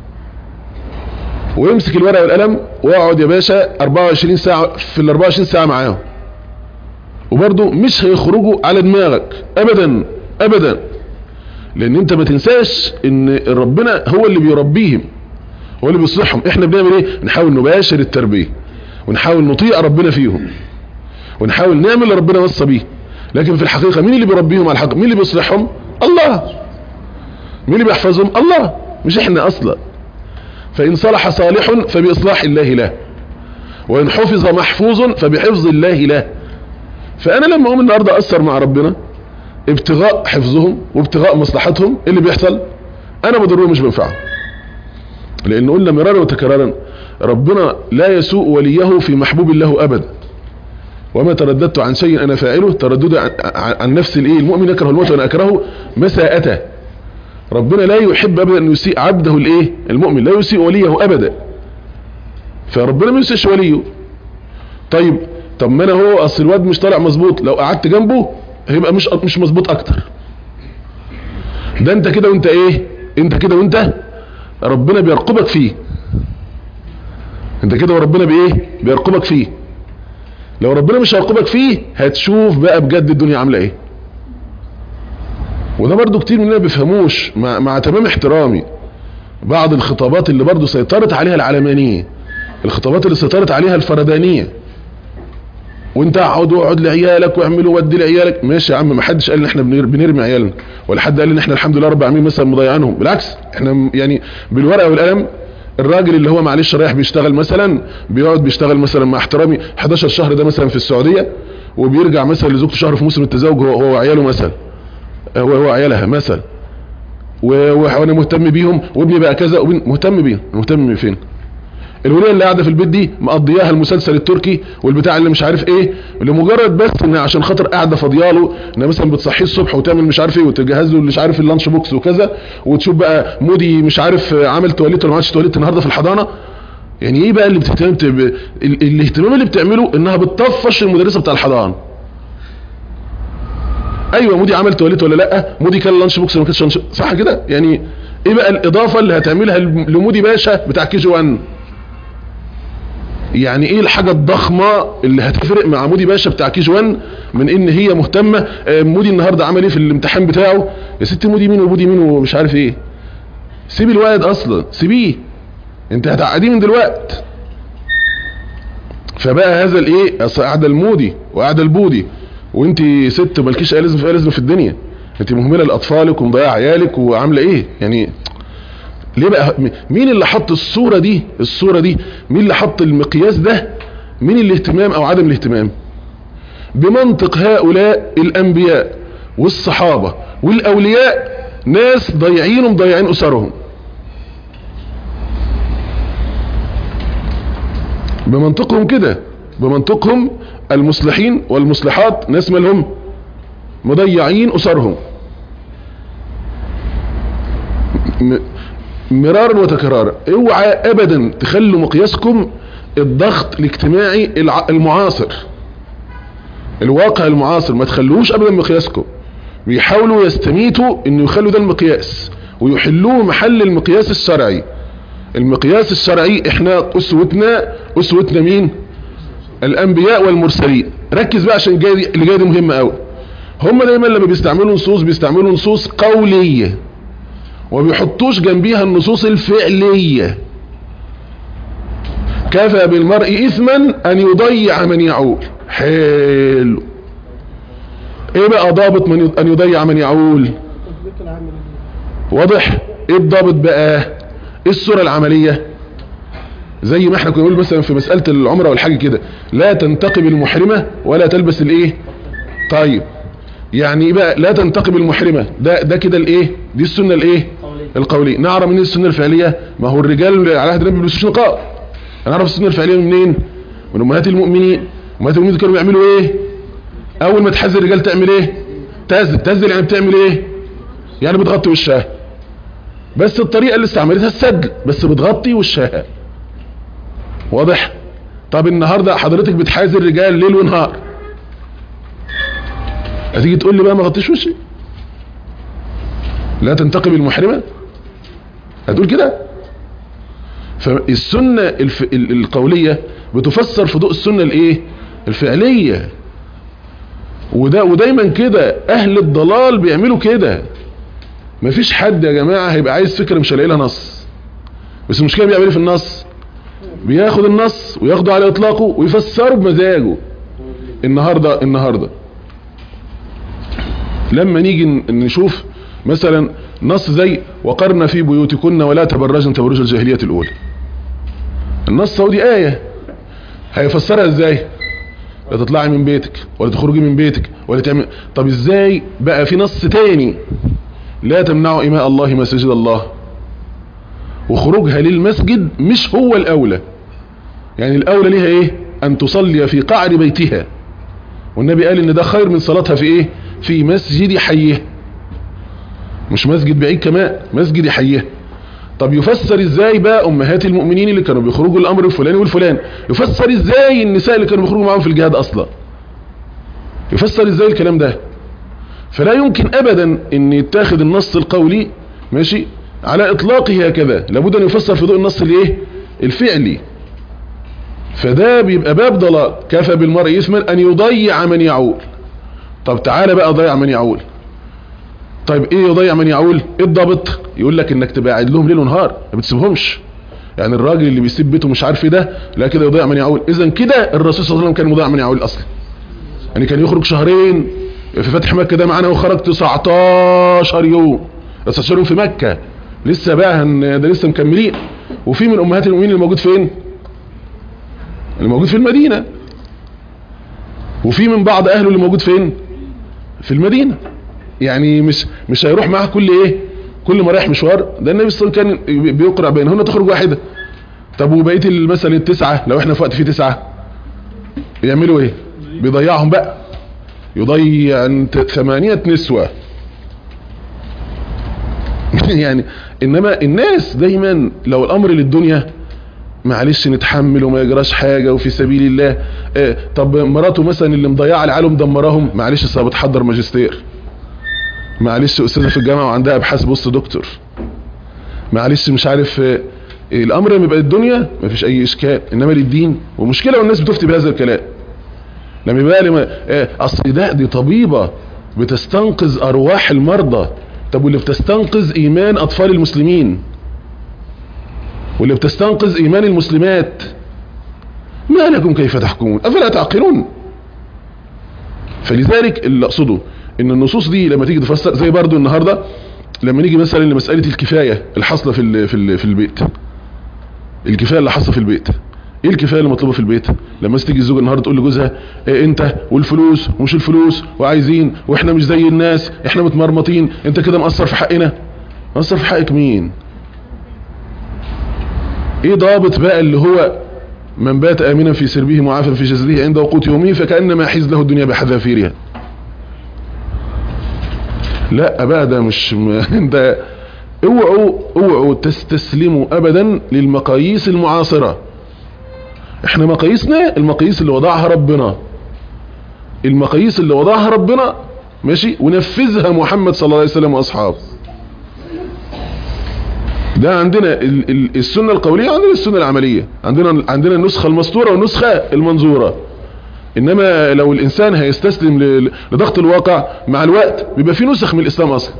S2: ويمسك الورقة والقلم واقعد يا باشا 24 ساعة في ال 24 ساعة معاهم وبرضه مش هيخرجوا على دماغك ابدا ابدا لان انت ما تنساش ان ربنا هو اللي بيربيهم هو اللي بيصلحهم احنا بنعمل ايه نحاول نباشر التربية ونحاول نطيع ربنا فيهم ونحاول نعمل اللي ربنا وصى بيه لكن في الحقيقة مين اللي بيربيهم على الحق مين اللي بيصلحهم الله مين اللي بيحفظهم الله مش احنا اصلا فان صلح صالح فباصلاح الله له وان حفظ محفوظ فبحفظ الله له فانا لما اقوم النهاردة اثر مع ربنا ابتغاء حفظهم وابتغاء مصلحتهم اللي بيحصل انا بضرهم مش بنفعهم لان قلنا مرارا وتكرارا ربنا لا يسوء وليه في محبوب الله ابدا وما ترددت عن شيء انا فاعله تردد عن, عن نفس الايه المؤمن يكره الموت وانا اكرهه مساءته ربنا لا يحب ابدا ان يسيء عبده الايه المؤمن لا يسيء وليه ابدا فربنا ما يسيئش وليه طيب طب ما انا هو اصل الواد مش طالع مظبوط لو قعدت جنبه هيبقى مش مش مظبوط اكتر ده انت كده وانت ايه انت كده وانت ربنا بيرقبك فيه انت كده وربنا بايه بيرقبك فيه لو ربنا مش هيرقبك فيه هتشوف بقى بجد الدنيا عامله ايه وده برضو كتير مننا بيفهموش مع, مع تمام احترامي بعض الخطابات اللي برضو سيطرت عليها العلمانية الخطابات اللي سيطرت عليها الفردانية وانت اقعد واقعد لعيالك واعمل ودي لعيالك ماشي يا عم ما حدش قال ان احنا بنر- بنرمي عيالنا ولا حد قال ان احنا الحمد لله رب العالمين مثلا مضيعينهم بالعكس احنا م- يعني بالورقه والقلم الراجل اللي هو معلش رايح بيشتغل مثلا بيقعد بيشتغل مثلا مع احترامي 11 شهر ده مثلا في السعوديه وبيرجع مثلا لزوجته شهر في موسم التزاوج هو هو وعياله مثلا هو هو عيالها مثلا و- وانا مهتم بيهم وابني بقى كذا وابن- مهتم بيهم مهتم فين الوليه اللي قاعده في البيت دي مقضياها المسلسل التركي والبتاع اللي مش عارف ايه لمجرد بس ان عشان خاطر قاعده فاضياله ان مثلا بتصحيه الصبح وتعمل مش عارف ايه وتجهز له مش عارف اللانش بوكس وكذا وتشوف بقى مودي مش عارف عمل تواليت ولا ما عملش تواليت النهارده في الحضانه يعني ايه بقى اللي بتهتم بت- ب... ال- الاهتمام اللي بتعمله انها بتطفش المدرسه بتاع الحضانه ايوه مودي عمل تواليت ولا لا مودي كان لانش بوكس ولا ما كانش لانش صح كده يعني ايه بقى الاضافه اللي هتعملها لمودي باشا بتاع كي جي 1 يعني ايه الحاجة الضخمة اللي هتفرق مع مودي باشا بتاع كيج 1 من ان هي مهتمة آه، مودي النهاردة عمل ايه في الامتحان بتاعه يا ست مودي مين ومودي مين ومش عارف ايه سيبي الواد اصلا سيبيه انت هتعقديه من دلوقت فبقى هذا الايه اصل قاعده المودي وقاعده البودي وانت ست مالكيش اي لازمه في اي لازمه في الدنيا انت مهمله لاطفالك ومضيعه عيالك وعامله ايه يعني ليه بقى مين اللي حط الصورة دي الصورة دي مين اللي حط المقياس ده مين الاهتمام او عدم الاهتمام بمنطق هؤلاء الانبياء والصحابة والاولياء ناس ضايعين ومضيعين اسرهم بمنطقهم كده بمنطقهم المصلحين والمصلحات ناس مالهم مضيعين اسرهم م- مرارا وتكرارا اوعى ابدا تخلوا مقياسكم الضغط الاجتماعي الع- المعاصر الواقع المعاصر ما تخلوش ابدا مقياسكم بيحاولوا يستميتوا انه يخلوا ده المقياس ويحلوه محل المقياس الشرعي المقياس الشرعي احنا اسوتنا اسوتنا مين الانبياء والمرسلين ركز بقى عشان جاي اللي جاي دي مهمه قوي هم دايما لما بيستعملوا نصوص بيستعملوا نصوص قوليه وبيحطوش جنبيها النصوص الفعلية كفى بالمرء اثما ان يضيع من يعول حلو ايه بقى ضابط من يض- ان يضيع من يعول واضح ايه الضابط بقى ايه الصورة العملية زي ما احنا كنا نقول مثلا في مسألة العمرة والحج كده لا تنتقب المحرمة ولا تلبس الايه طيب يعني ايه بقى لا تنتقب المحرمة ده ده كده الايه دي السنة الايه القولية نعرف من السنة الفعلية ما هو الرجال على عهد النبي بيلبسوش نقاب نعرف السنة الفعلية منين من امهات المؤمنين امهات المؤمنين كانوا بيعملوا ايه اول ما تحز الرجال تعمل ايه تهزل تهزل يعني بتعمل ايه يعني بتغطي وشها بس الطريقة اللي استعملتها السدل بس بتغطي وشها واضح طب النهاردة حضرتك بتحازي الرجال ليل ونهار هتيجي تقول لي بقى ما غطيش وشي لا تنتقب المحرمة هتقول كده فالسنة الف... ال- القولية بتفسر في ضوء السنة الايه الفعلية وده ودايما كده اهل الضلال بيعملوا كده مفيش حد يا جماعة هيبقى عايز فكرة مش هلاقي لها نص بس المشكلة بيعمل ايه في النص بياخد النص وياخده على اطلاقه ويفسره بمزاجه النهاردة النهاردة لما نيجي ن- نشوف مثلا نص زي وقرن في بيوتكن ولا تبرجن تبرج الجاهلية الأولى النص هو دي آية هيفسرها ازاي لا تطلعي من بيتك ولا تخرجي من بيتك ولا تعمل طب ازاي بقى في نص تاني لا تمنعوا إماء الله مساجد الله وخروجها للمسجد مش هو الأولى يعني الأولى ليها ايه أن تصلي في قعر بيتها والنبي قال ان ده خير من صلاتها في ايه في مسجد حيه مش مسجد بعيد كمان مسجد حيه طب يفسر ازاي بقى امهات المؤمنين اللي كانوا بيخرجوا الامر الفلاني والفلاني يفسر ازاي النساء اللي كانوا بيخرجوا معاهم في الجهاد اصلا يفسر ازاي الكلام ده فلا يمكن ابدا ان يتاخد النص القولي ماشي على اطلاقه هكذا لابد ان يفسر في ضوء النص الايه الفعلي فده بيبقى باب ضلال كفى بالمرء اثما ان يضيع من يعول طب تعالى بقى ضيع من يعول طيب ايه يضيع من يعول ايه الضابط يقول لك انك تبقى قاعد لهم ليل ونهار ما بتسيبهمش يعني الراجل اللي بيسيب بيته مش عارف ايه ده لا كده يضيع من يعول اذا كده الرسول صلى الله عليه وسلم كان مضيع من يعول اصلا يعني كان يخرج شهرين في فتح مكة ده معانا وخرج 19 يوم 19 يوم في مكة لسه بقى هن ده لسه مكملين وفي من امهات المؤمنين اللي موجود فين اللي موجود في المدينة وفي من بعض اهله اللي موجود فين في المدينة يعني مش مش هيروح معاه كل ايه كل ما رايح مشوار ده النبي صلى الله عليه وسلم كان بيقرأ بينهن تخرج واحدة طب وبقيه مثلا التسعة لو احنا في وقت فيه تسعة يعملوا ايه بيضيعهم بقى يضيع ثمانية نسوة يعني انما الناس دايما لو الامر للدنيا معلش نتحمل وما يجراش حاجة وفي سبيل الله اه طب مراته مثلا اللي مضيعة العالم دمرهم معلش اصلا بتحضر ماجستير معلش استاذة في الجامعة وعندها ابحاث بص دكتور معلش مش عارف اه الامر لما يبقى الدنيا مفيش اي اشكال انما للدين ومشكلة والناس بتفتي بهذا الكلام لما يبقى لما اه اصل ده دي طبيبة بتستنقذ ارواح المرضى طب واللي بتستنقذ ايمان اطفال المسلمين واللي بتستنقذ ايمان المسلمات ما لكم كيف تحكمون افلا تعقلون فلذلك اللي اقصده ان النصوص دي لما تيجي تفسر زي برضو النهاردة لما نيجي مثلا لمسألة الكفاية الحاصلة في ال في ال في البيت الكفاية اللي حاصلة في البيت ايه الكفاية اللي مطلوبة في البيت لما تيجي الزوجة النهاردة تقول لجوزها إيه انت والفلوس ومش الفلوس وعايزين واحنا مش زي الناس احنا متمرمطين انت كده مقصر في حقنا مقصر في حقك مين ايه ضابط بقى اللي هو من بات امنا في سربه معافى في جسده عند وقوت يومه فكأنما حيز له الدنيا بحذافيرها لا بقى ده مش م... ده اوعوا اوعوا تستسلموا ابدا للمقاييس المعاصرة احنا مقاييسنا المقاييس اللي وضعها ربنا المقاييس اللي وضعها ربنا ماشي ونفذها محمد صلى الله عليه وسلم واصحابه ده عندنا السنة القولية وعندنا السنة العملية عندنا عندنا النسخة المسطورة والنسخة المنظورة انما لو الانسان هيستسلم لضغط الواقع مع الوقت بيبقى في نسخ من الاسلام اصلا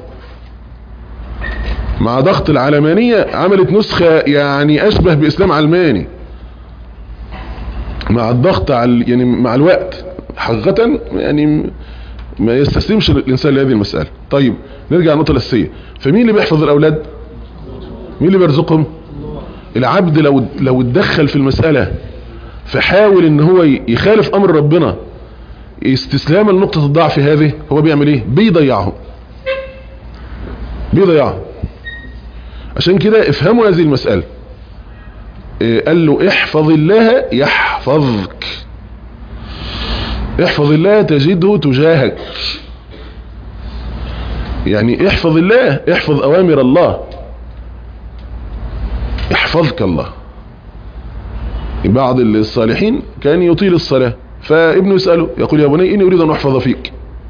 S2: مع ضغط العلمانية عملت نسخة يعني اشبه باسلام علماني مع الضغط على يعني مع الوقت حقيقة يعني ما يستسلمش الانسان لهذه المسألة طيب نرجع للنقطة الاساسية فمين اللي بيحفظ الاولاد مين اللي بيرزقهم العبد لو لو اتدخل في المسألة فحاول ان هو يخالف امر ربنا استسلاما لنقطة الضعف هذه هو بيعمل ايه بيضيعهم بيضيعهم عشان كده افهموا هذه المسألة إيه قال له احفظ الله يحفظك احفظ الله تجده تجاهك يعني احفظ الله احفظ اوامر الله يحفظك الله بعض الصالحين كان يطيل الصلاة فابنه يسأله يقول يا بني إني أريد أن أحفظ فيك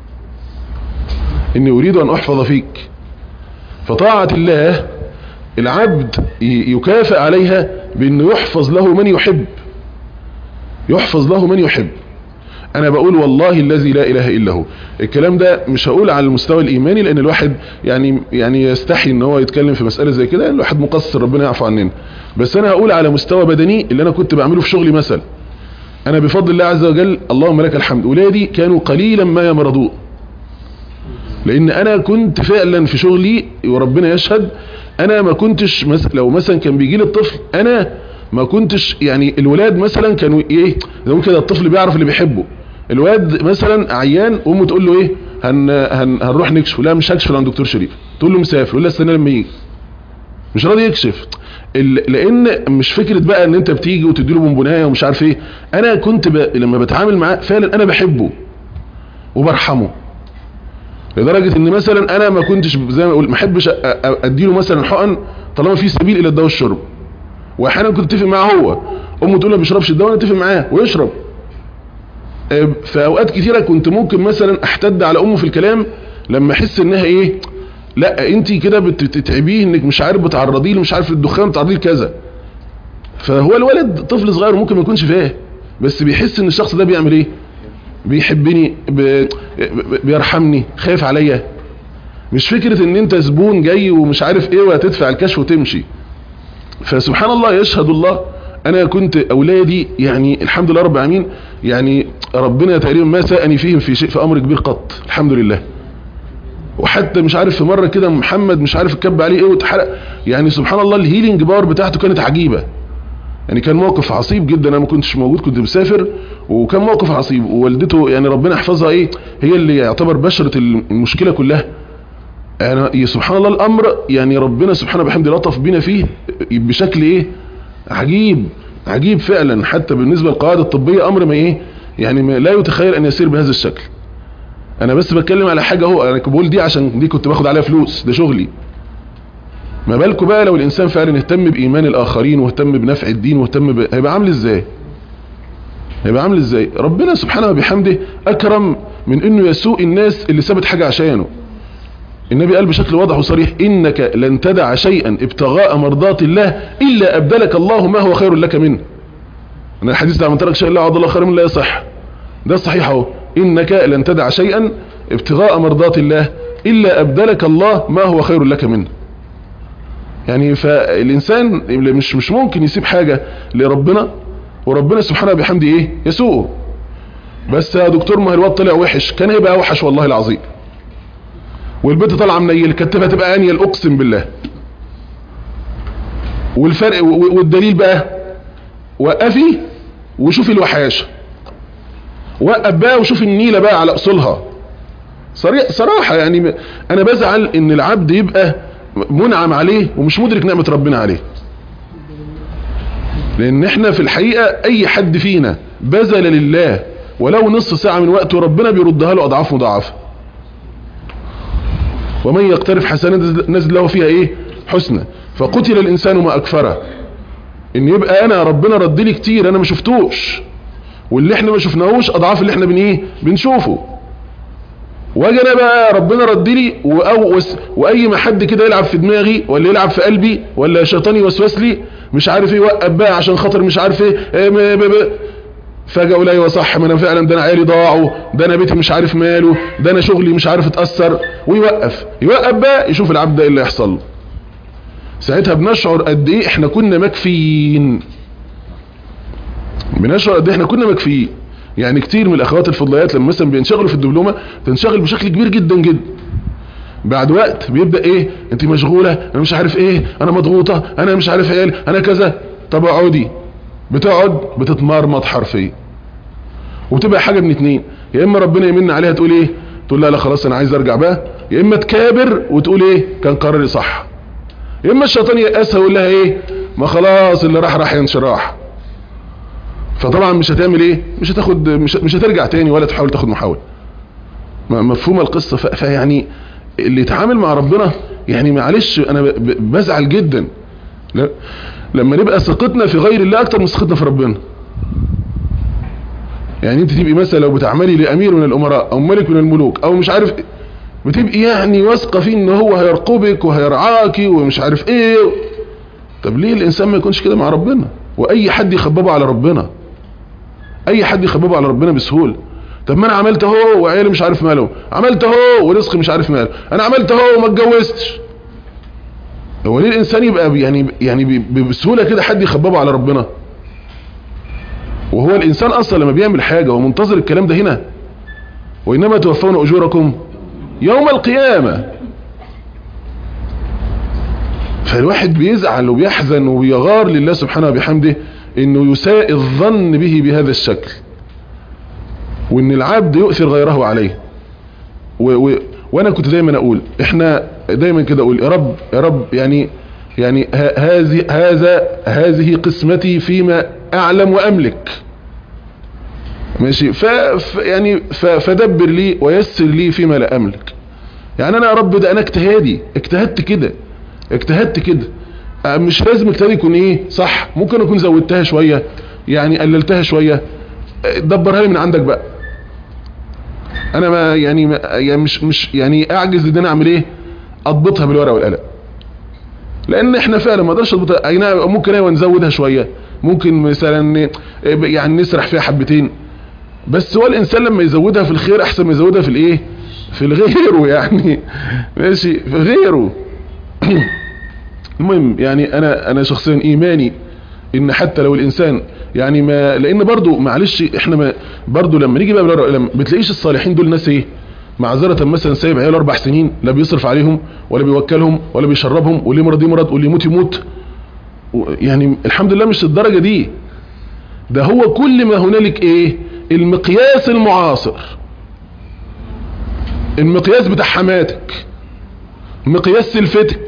S2: إني أريد أن أحفظ فيك فطاعة الله العبد يكافئ عليها بأنه يحفظ له من يحب يحفظ له من يحب انا بقول والله الذي لا اله الا هو الكلام ده مش هقول على المستوى الايماني لان الواحد يعني يعني يستحي ان هو يتكلم في مسألة زي كده الواحد مقصر ربنا يعفو عننا بس انا هقول على مستوى بدني اللي انا كنت بعمله في شغلي مثلا انا بفضل الله عز وجل اللهم لك الحمد ولادي كانوا قليلا ما يمرضون لان انا كنت فعلا في شغلي وربنا يشهد انا ما كنتش مثلا لو مثلا كان بيجي لي الطفل انا ما كنتش يعني الولاد مثلا كانوا ايه زي كده الطفل بيعرف اللي بيحبه الواد مثلا عيان امه تقول له ايه هن هن هنروح نكشف لا مش هكشف عند دكتور شريف تقول له مسافر ولا استنى لما يجي مش راضي يكشف لان مش فكرة بقى ان انت بتيجي وتديله بونبونايه ومش عارف ايه انا كنت ب... لما بتعامل معاه فعلا انا بحبه وبرحمه لدرجة ان مثلا انا ما كنتش زي ما اقول ما احبش اديله مثلا حقن طالما في سبيل الى الدواء والشرب واحيانا كنت اتفق معاه هو امه تقول له ما بيشربش الدواء انا اتفق معاه ويشرب في اوقات كثيرة كنت ممكن مثلا احتد على امه في الكلام لما احس انها ايه لا انت كده بتتعبيه انك مش عارف بتعرضيه مش عارف الدخان بتعرضيه لكذا فهو الولد طفل صغير ممكن ما يكونش فاهم بس بيحس ان الشخص ده بيعمل ايه بيحبني بيرحمني خايف عليا مش فكرة ان انت زبون جاي ومش عارف ايه وهتدفع الكشف وتمشي فسبحان الله يشهد الله انا كنت اولادي يعني الحمد لله رب العالمين يعني ربنا تقريبا ما سأني فيهم في شيء في امر كبير قط الحمد لله وحتى مش عارف في مرة كده محمد مش عارف اتكب عليه ايه واتحرق يعني سبحان الله الهيلينج باور بتاعته كانت عجيبة يعني كان موقف عصيب جدا انا ما كنتش موجود كنت مسافر وكان موقف عصيب ووالدته يعني ربنا يحفظها ايه هي اللي يعتبر بشرة المشكلة كلها يعني سبحان الله الامر يعني ربنا سبحانه بحمد لطف بينا فيه بشكل ايه عجيب عجيب فعلا حتى بالنسبة للقواعد الطبية امر ما ايه يعني ما لا يتخيل ان يسير بهذا الشكل انا بس بتكلم على حاجة اهو انا بقول دي عشان دي كنت باخد عليها فلوس ده شغلي ما بالكم بقى لو الانسان فعلا اهتم بايمان الاخرين واهتم بنفع الدين واهتم ب... هيبقى عامل ازاي هيبقى عامل ازاي ربنا سبحانه وبحمده اكرم من انه يسوء الناس اللي سابت حاجة عشانه النبي قال بشكل واضح وصريح انك لن تدع شيئا ابتغاء مرضات الله الا ابدلك الله ما هو خير لك منه انا الحديث ده من ترك شيء لا عض الله خير من لا يصح ده صحيح اهو انك لن تدع شيئا ابتغاء مرضات الله الا ابدلك الله ما هو خير لك منه يعني فالانسان مش مش ممكن يسيب حاجة لربنا وربنا سبحانه بحمده ايه يسوءه بس يا دكتور ما الواد طلع وحش كان هيبقى اوحش والله العظيم والبنت طالعه منيل كانت هتبقى انيل اقسم بالله والفرق والدليل بقى وقفي وشوفي الوحاشه وقف بقى وشوف النيله بقى على اصولها صراحه يعني انا بزعل ان العبد يبقى منعم عليه ومش مدرك نعمه ربنا عليه لان احنا في الحقيقه اي حد فينا بذل لله ولو نص ساعه من وقته ربنا بيردها له اضعاف مضاعفه ومن يقترف حسنة نزل له فيها ايه حسنة فقتل الانسان ما اكفره ان يبقى انا ربنا رد لي كتير انا ما شفتوش واللي احنا ما شفناهوش اضعاف اللي احنا بن ايه بنشوفه واجي انا بقى ربنا رد لي واي ما حد كده يلعب في دماغي ولا يلعب في قلبي ولا الشيطان يوسوس لي مش عارف ايه يوقف بقى عشان خاطر مش عارف ايه فجأة اقول ايوه صح ما انا فعلا ده انا عيالي ضاعوا ده انا بيتي مش عارف ماله ده انا شغلي مش عارف اتأثر ويوقف يوقف بقى يشوف العبد ده ايه اللي يحصل له ساعتها بنشعر قد ايه احنا كنا مكفيين بنشعر قد ايه احنا كنا مكفيين يعني كتير من الاخوات الفضليات لما مثلا بينشغلوا في الدبلومه تنشغل بشكل كبير جدا جدا بعد وقت بيبدا ايه انت مشغوله انا مش عارف ايه انا مضغوطه انا مش عارف ايه انا كذا طب اقعدي بتقعد بتتمرمط حرفيا وتبقى حاجة من اتنين يا اما ربنا يمن عليها تقول ايه تقول لا لا خلاص انا عايز ارجع بقى يا اما تكابر وتقول ايه كان قراري صح يا اما الشيطان يأسها ويقول لها ايه ما خلاص اللي راح راح ينشراح فطبعا مش هتعمل ايه مش هتاخد مش, مش هترجع تاني ولا تحاول تاخد محاولة مفهوم القصة فيعني اللي يتعامل مع ربنا يعني معلش انا بزعل جدا لا لما نبقى ثقتنا في غير الله اكتر من ثقتنا في ربنا يعني انت تبقي مثلا لو بتعملي لامير من الامراء او ملك من الملوك او مش عارف بتبقي يعني واثقه فيه ان هو هيرقبك وهيرعاكي ومش عارف ايه طب ليه الانسان ما يكونش كده مع ربنا واي حد يخببه على ربنا اي حد يخببه على ربنا بسهوله طب ما انا عملت اهو وعيالي مش عارف ماله عملت اهو ورزقي مش عارف ماله انا عملت اهو وما اتجوزتش هو ليه الانسان يبقى يعني يعني بسهوله كده حد يخببه على ربنا وهو الانسان اصلا لما بيعمل حاجه هو منتظر الكلام ده هنا وانما توفون اجوركم يوم القيامه فالواحد بيزعل وبيحزن وبيغار لله سبحانه وبحمده انه يساء الظن به بهذا الشكل وان العبد يؤثر غيره عليه و و وانا كنت دايما اقول احنا دايما كده اقول يا رب يا رب يعني يعني هذه هذا هذه قسمتي فيما اعلم واملك ماشي ف يعني فدبر لي ويسر لي فيما لا املك يعني انا يا رب ده انا اجتهادي اجتهدت كده اجتهدت كده مش لازم اجتهادي يكون ايه صح ممكن اكون زودتها شوية يعني قللتها شوية دبرها لي من عندك بقى انا ما يعني ما يعني مش مش يعني اعجز ان انا اعمل ايه اضبطها بالورقه والقلم لان احنا فعلا ما اقدرش اضبطها اي ممكن ايوه نزودها شويه ممكن مثلا يعني نسرح فيها حبتين بس هو الانسان لما يزودها في الخير احسن ما يزودها في الايه في غيره يعني ماشي في غيره المهم يعني انا انا شخصيا ايماني ان حتى لو الانسان يعني ما لان برضو معلش احنا ما برضو لما نيجي بقى بلر- لما بتلاقيش الصالحين دول ناس ايه معذرة مثلا سايب عيال اربع سنين لا بيصرف عليهم ولا بيوكلهم ولا بيشربهم واللي مرض يمرض واللي يموت يموت و- يعني الحمد لله مش الدرجة دي ده هو كل ما هنالك ايه المقياس المعاصر المقياس بتاع حماتك مقياس سلفتك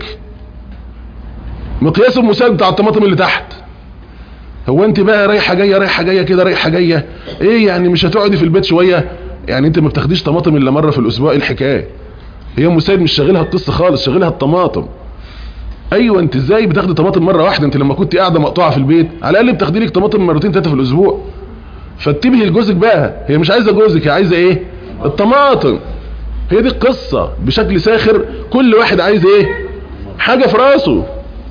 S2: مقياس المساعد بتاع الطماطم اللي تحت هو انت بقى رايحه جايه رايحه جايه كده رايحه جايه ايه يعني مش هتقعدي في البيت شويه يعني انت ما بتاخديش طماطم الا مره في الاسبوع ايه الحكايه هي مساعد مش شاغلها القصه خالص شاغلها الطماطم ايوه انت ازاي بتاخدي طماطم مره واحده انت لما كنت قاعده مقطوعه في البيت على الاقل بتاخدي لك طماطم مرتين ثلاثه في الاسبوع فانتبهي لجوزك بقى هي مش عايزه جوزك هي عايزه ايه الطماطم هي دي القصه بشكل ساخر كل واحد عايز ايه حاجه في راسه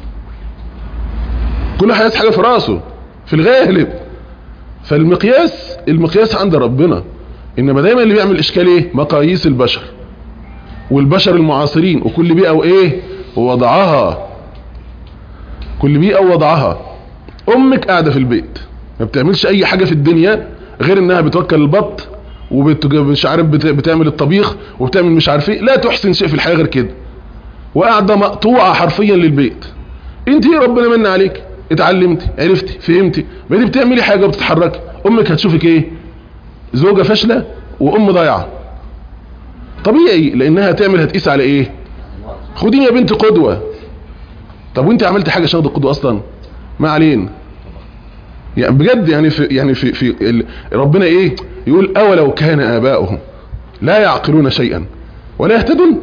S2: كل واحد عايز حاجه في راسه في الغالب فالمقياس المقياس عند ربنا انما دايما اللي بيعمل اشكال ايه مقاييس البشر والبشر المعاصرين وكل بيئه وايه ووضعها كل بيئه ووضعها امك قاعده في البيت ما بتعملش اي حاجه في الدنيا غير انها بتوكل البط ومش عارف بت- بتعمل الطبيخ وبتعمل مش عارف ايه لا تحسن شيء في الحياه غير كده وقاعده مقطوعه حرفيا للبيت انت ربنا من عليك اتعلمتي عرفتي فهمتي بقيتي بتعملي حاجه وبتتحركي امك هتشوفك ايه زوجه فاشله وام ضايعه طبيعي لانها هتعمل هتقيس على ايه خديني يا بنت قدوه طب وانت عملت حاجه عشان القدوه اصلا ما علينا يعني بجد يعني في يعني في في ال- ربنا ايه يقول اولو كان اباؤهم لا يعقلون شيئا ولا يهتدون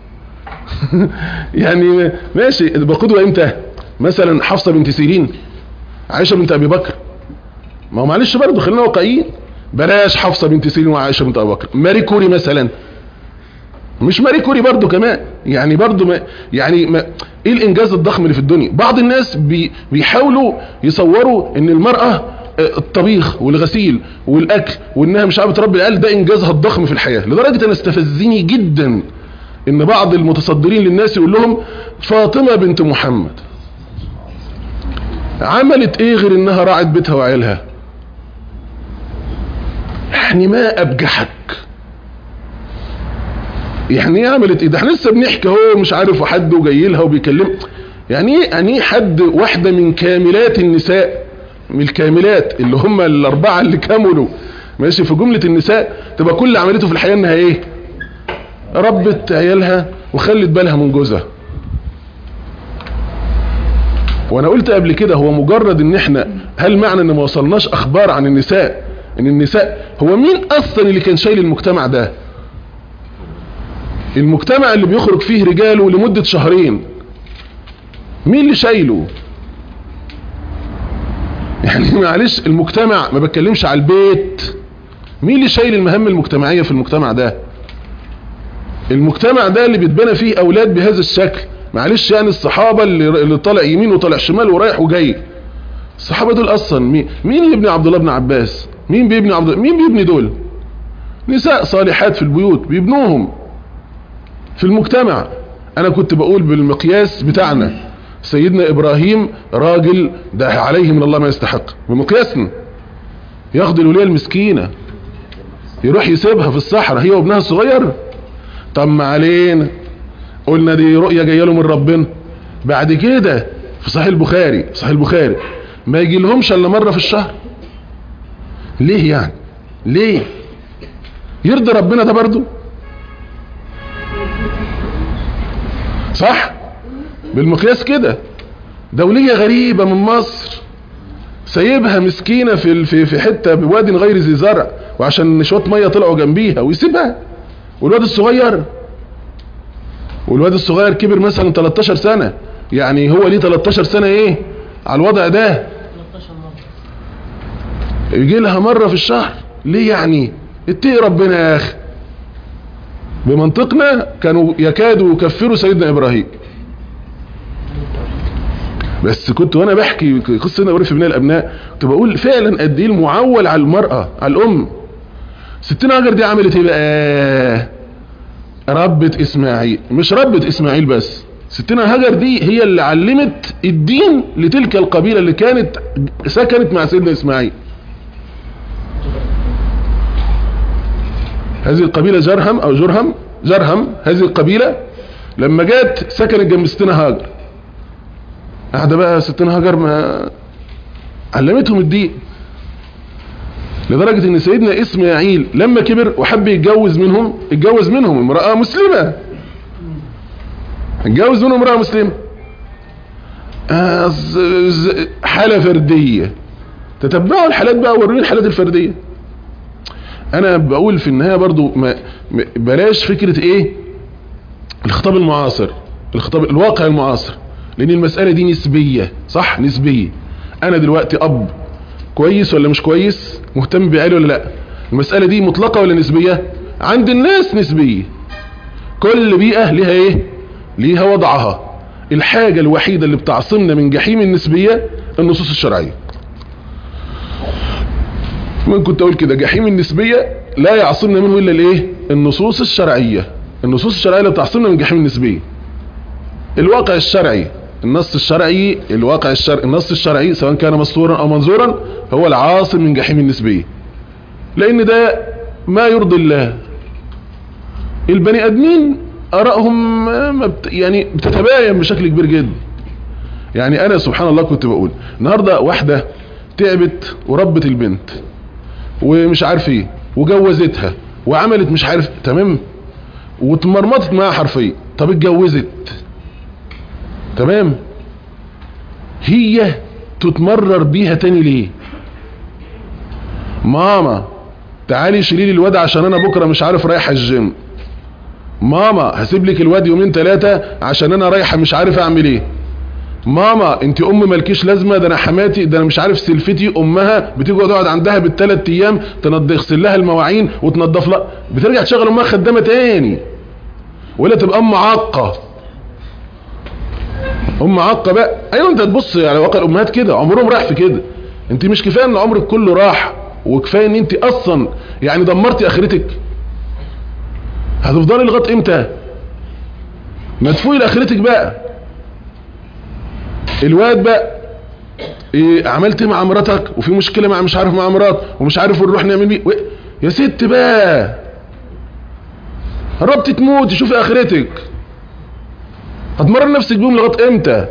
S2: يعني ماشي بقدوه امتى مثلا حفصه بنت سيرين عائشه بنت ابي بكر ما هو معلش برضه خلينا واقعيين بلاش حفصه بنت سيرين وعائشه بنت ابي بكر ماري كوري مثلا مش ماري كوري برضو كمان يعني برضو ما يعني ما ايه الانجاز الضخم اللي في الدنيا بعض الناس بي بيحاولوا يصوروا ان المرأة آه، الطبيخ والغسيل والاكل وانها مش عارفه تربي العيال ده انجازها الضخم في الحياة لدرجة انا استفزني جدا ان بعض المتصدرين للناس يقول لهم فاطمة بنت محمد عملت ايه غير انها راعت بيتها وعيالها يعني ما ابجحك يعني ايه عملت ايه ده احنا لسه بنحكي اهو مش عارف وحد وجاي لها وبيكلم يعني ايه يعني ايه حد واحده من كاملات النساء من الكاملات اللي هم الاربعه اللي كملوا ماشي في جمله النساء تبقى كل عملته في الحياه انها ايه ربت عيالها وخلت بالها من جوزها وانا قلت قبل كده هو مجرد ان احنا هل معنى ان ما وصلناش اخبار عن النساء ان النساء هو مين اصلا اللي كان شايل المجتمع ده المجتمع اللي بيخرج فيه رجاله لمدة شهرين مين اللي شايله يعني معلش المجتمع ما بتكلمش على البيت مين اللي شايل المهام المجتمعية في المجتمع ده المجتمع ده اللي بيتبنى فيه اولاد بهذا الشكل معلش يعني الصحابة اللي, اللي طالع يمين وطالع شمال ورايح وجاي الصحابة دول اصلا مين مين اللي يبني عبد الله بن عباس مين بيبني عبد مين بيبني دول نساء صالحات في البيوت بيبنوهم في المجتمع انا كنت بقول بالمقياس بتاعنا سيدنا ابراهيم راجل ده عليه من الله ما يستحق بمقياسنا ياخد الولية المسكينة يروح يسيبها في الصحراء هي وابنها الصغير طب ما علينا قلنا دي رؤية جاية له من ربنا بعد كده في صحيح البخاري صحيح البخاري ما يجي لهمش الا مرة في الشهر ليه يعني ليه يرضي ربنا ده برضو صح بالمقياس كده دولية غريبة من مصر سايبها مسكينة في في في حتة بواد غير ذي زرع وعشان شوية مية طلعوا جنبيها ويسيبها والواد الصغير والواد الصغير كبر مثلا 13 سنة يعني هو ليه 13 سنة ايه على الوضع ده يجي لها مرة في الشهر ليه يعني اتقي ربنا يا اخي بمنطقنا كانوا يكادوا يكفروا سيدنا ابراهيم بس كنت وانا بحكي قصه سيدنا ابراهيم في بناء الابناء كنت بقول فعلا قد ايه المعول على المراه على الام ستنا هاجر دي عملت ايه بقى ربة اسماعيل مش ربة اسماعيل بس ستنا هاجر دي هي اللي علمت الدين لتلك القبيلة اللي كانت سكنت مع سيدنا اسماعيل هذه القبيلة جرهم او جرهم جرهم هذه القبيلة لما جت سكنت جنب ستنا هاجر قاعدة بقى ستنا هاجر ما علمتهم الدين لدرجة ان سيدنا اسماعيل لما كبر وحب يتجوز منهم اتجوز منهم امرأة مسلمة اتجوز منهم امرأة مسلمة حالة فردية تتبعوا الحالات بقى وروني الحالات الفردية انا بقول في النهاية برضو ما بلاش فكرة ايه الخطاب المعاصر الخطاب الواقع المعاصر لان المسألة دي نسبية صح نسبية انا دلوقتي اب كويس ولا مش كويس مهتم بعيالي ولا لا المسألة دي مطلقة ولا نسبية عند الناس نسبية كل بيئة ليها ايه ليها وضعها الحاجة الوحيدة اللي بتعصمنا من جحيم النسبية النصوص الشرعية من كنت اقول كده جحيم النسبية لا يعصمنا منه الا الايه النصوص الشرعية النصوص الشرعية اللي بتعصمنا من جحيم النسبية الواقع الشرعي النص الشرعي الواقع الشرعي النص الشرعي سواء كان مسطورا او منظورا هو العاصم من جحيم النسبية لان ده ما يرضي الله البني ادمين ارائهم يعني بتتباين بشكل كبير جدا يعني انا سبحان الله كنت بقول النهاردة واحدة تعبت وربت البنت ومش عارف ايه وجوزتها وعملت مش عارف تمام واتمرمطت معاها حرفيا طب اتجوزت تمام هي تتمرر بيها تاني ليه ماما تعالي شيلي لي الواد عشان انا بكره مش عارف رايحه الجيم ماما هسيب لك الواد يومين ثلاثه عشان انا رايحه مش عارف اعمل ايه ماما انت ام مالكيش لازمه ده انا حماتي ده انا مش عارف سلفتي امها بتيجي تقعد عندها بالثلاث ايام تغسل لها المواعين وتنظف لها بترجع تشغل امها خدامه تاني ولا تبقى ام عاقه ام عاقه بقى ايوه انت تبص على واقع الامهات كده عمرهم راح في كده انت مش كفايه ان عمرك كله راح وكفايه ان انت اصلا يعني دمرتي اخرتك هتفضلي لغايه امتى ما تفوقي لاخرتك بقى الواد بقى إيه عملت مع مراتك وفي مشكله مع مش عارف مع مرات ومش عارف نروح نعمل بيه يا ست بقى قربت تموت شوفي اخرتك هتمرن نفسك بيهم لغايه امتى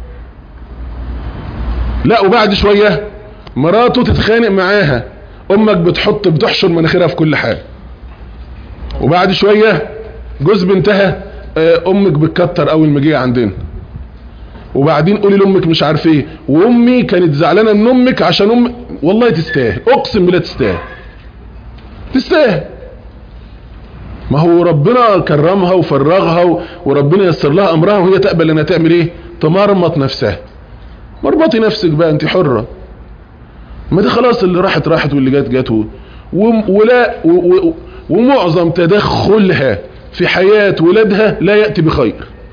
S2: لا وبعد شويه مراته تتخانق معاها امك بتحط بتحشر مناخيرها في كل حاجه وبعد شويه جوز بنتها امك بتكتر اول ما جه عندنا وبعدين قولي لامك مش عارف ايه وامي كانت زعلانه من امك عشان ام والله تستاهل اقسم بالله تستاهل تستاهل ما هو ربنا كرمها وفرغها وربنا يسر لها امرها وهي تقبل انها تعمل ايه تمرمط نفسها مربطي نفسك بقى انت حرة ما دي خلاص اللي راحت راحت واللي جت جت ولا ومعظم تدخلها في حياة ولادها لا يأتي بخير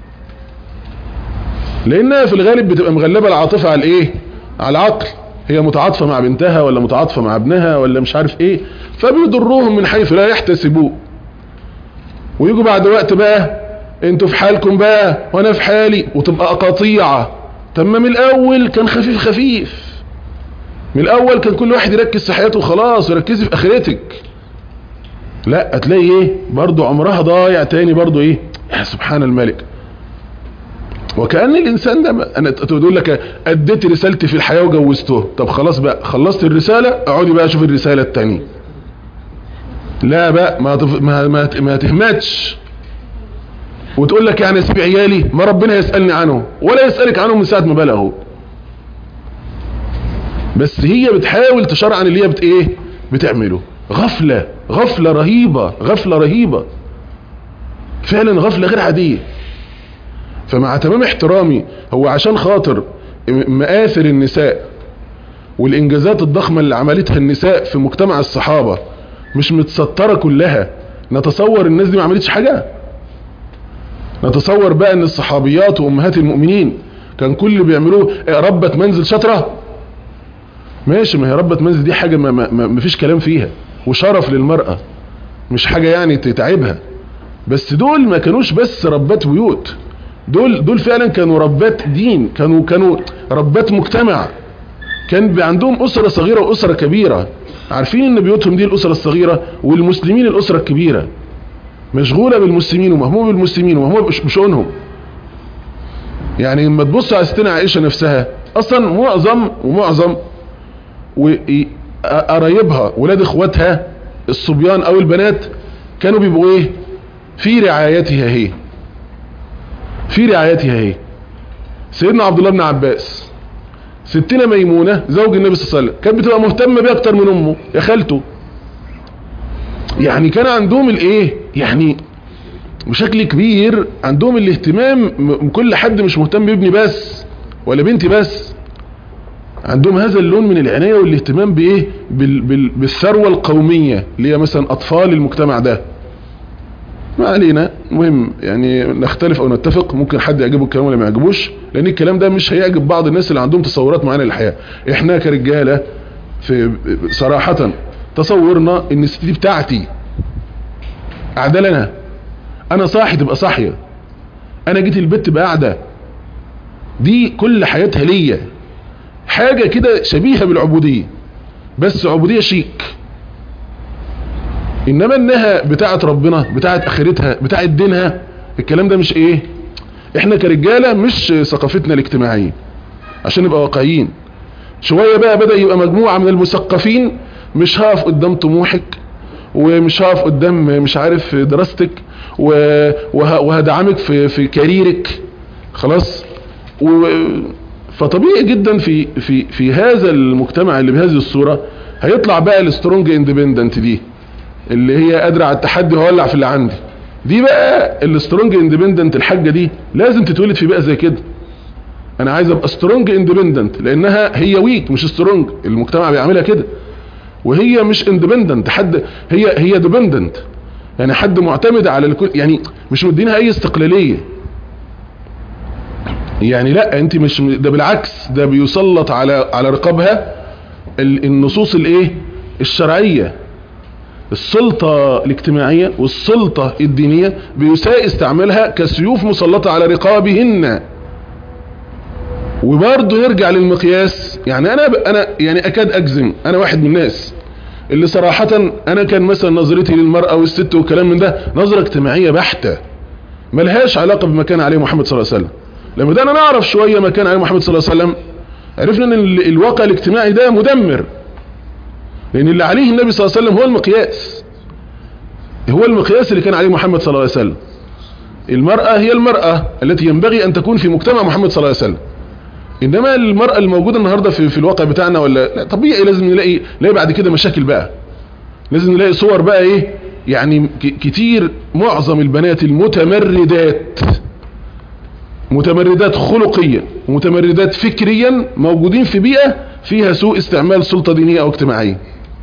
S2: لانها في الغالب بتبقى مغلبة العاطفة على الايه على العقل هي متعاطفة مع بنتها ولا متعاطفة مع ابنها ولا مش عارف ايه فبيضروهم من حيث لا يحتسبوه ويجوا بعد وقت بقى انتوا في حالكم بقى وانا في حالي وتبقى قطيعة طب من الاول كان خفيف خفيف من الاول كان كل واحد يركز في حياته وخلاص وركزي في اخرتك لا هتلاقي ايه برضو عمرها ضايع تاني برضو ايه يا سبحان الملك وكأن الانسان ده انا تقول لك اديت رسالتي في الحياة وجوزته طب خلاص بقى خلصت الرسالة اقعدي بقى شوف الرسالة التانية لا بقى ما تف... ما ما, ما تهمتش وتقول لك يعني اسيب عيالي ما ربنا يسألني عنهم ولا يسألك عنهم من ساعة ما بلغوا بس هي بتحاول تشرع عن اللي هي بت ايه بتعمله غفلة غفلة رهيبة غفلة رهيبة فعلا غفلة غير عادية فمع تمام احترامي هو عشان خاطر مآثر النساء والانجازات الضخمة اللي عملتها النساء في مجتمع الصحابة مش متسترة كلها نتصور الناس دي ما عملتش حاجة نتصور بقى ان الصحابيات وامهات المؤمنين كان كل اللي بيعملوه ربة منزل شطرة ماشي ما هي ربة منزل دي حاجة ما, ما, ما فيش كلام فيها وشرف للمرأة مش حاجة يعني تتعبها بس دول ما كانوش بس ربات بيوت دول دول فعلا كانوا ربات دين كانوا كانوا ربات مجتمع كان بي عندهم أسرة صغيرة وأسرة كبيرة عارفين ان بيوتهم دي الأسرة الصغيرة والمسلمين الأسرة الكبيرة مشغولة بالمسلمين ومهمومة بالمسلمين ومهمومة بشؤونهم يعني لما تبص على ستنا عائشة نفسها اصلا معظم ومعظم قرايبها ولاد اخواتها الصبيان او البنات كانوا بيبقوا ايه في رعايتها هي في رعايتها هي سيدنا عبد الله بن عباس ستنا ميمونة زوج النبي صلى الله عليه وسلم كانت بتبقى مهتمة بيه اكتر من امه يا خالته يعني كان عندهم الايه يعني بشكل كبير عندهم الاهتمام من كل حد مش مهتم بابني بس ولا بنتي بس عندهم هذا اللون من العناية والاهتمام بايه بال بال بالثروة القومية اللي هي مثلا اطفال المجتمع ده ما علينا مهم يعني نختلف او نتفق ممكن حد يعجبه الكلام ولا ما يعجبوش لان الكلام ده مش هيعجب بعض الناس اللي عندهم تصورات معينه للحياه احنا كرجاله في صراحه تصورنا ان الست دي بتاعتي قاعده لنا انا صاحي تبقى صاحيه انا جيت البيت تبقى قاعده دي كل حياتها ليا حاجه كده شبيهه بالعبوديه بس عبوديه شيك انما انها بتاعت ربنا بتاعت اخرتها بتاعت دينها الكلام ده مش ايه احنا كرجاله مش ثقافتنا الاجتماعيه عشان نبقى واقعيين شويه بقى بدا يبقى مجموعه من المثقفين مش هقف قدام طموحك ومش هقف قدام مش عارف دراستك وهدعمك في في كاريرك خلاص و فطبيعي جدا في في في هذا المجتمع اللي بهذه الصوره هيطلع بقى السترونج اندبندنت دي اللي هي قادرة على التحدي وهولع في اللي عندي دي بقى السترونج اندبندنت الحاجة دي لازم تتولد في بقى زي كده انا عايز ابقى سترونج اندبندنت لانها هي ويك مش سترونج المجتمع بيعملها كده وهي مش اندبندنت حد هي هي ديبندنت يعني حد معتمد على الكل يعني مش مدينها اي استقلالية يعني لا انت مش ده بالعكس ده بيسلط على على رقابها النصوص الايه الشرعيه السلطة الاجتماعية والسلطة الدينية بيساء استعمالها كسيوف مسلطة على رقابهن وبرضه يرجع للمقياس يعني انا انا يعني اكاد اجزم انا واحد من الناس اللي صراحة انا كان مثلا نظرتي للمرأة والست والكلام من ده نظرة اجتماعية بحتة ملهاش علاقة بما كان عليه محمد صلى الله عليه وسلم لما بدأنا نعرف شوية ما كان عليه محمد صلى الله عليه وسلم عرفنا ان الواقع الاجتماعي ده مدمر لان اللي عليه النبي صلى الله عليه وسلم هو المقياس هو المقياس اللي كان عليه محمد صلى الله عليه وسلم المرأة هي المرأة التي ينبغي ان تكون في مجتمع محمد صلى الله عليه وسلم انما المرأة الموجودة النهاردة في, في الواقع بتاعنا ولا لا طبيعي لازم نلاقي نلاقي بعد كده مشاكل بقى لازم نلاقي صور بقى ايه يعني كتير معظم البنات المتمردات متمردات خلقيا ومتمردات فكريا موجودين في بيئة فيها سوء استعمال سلطة دينية او اجتماعية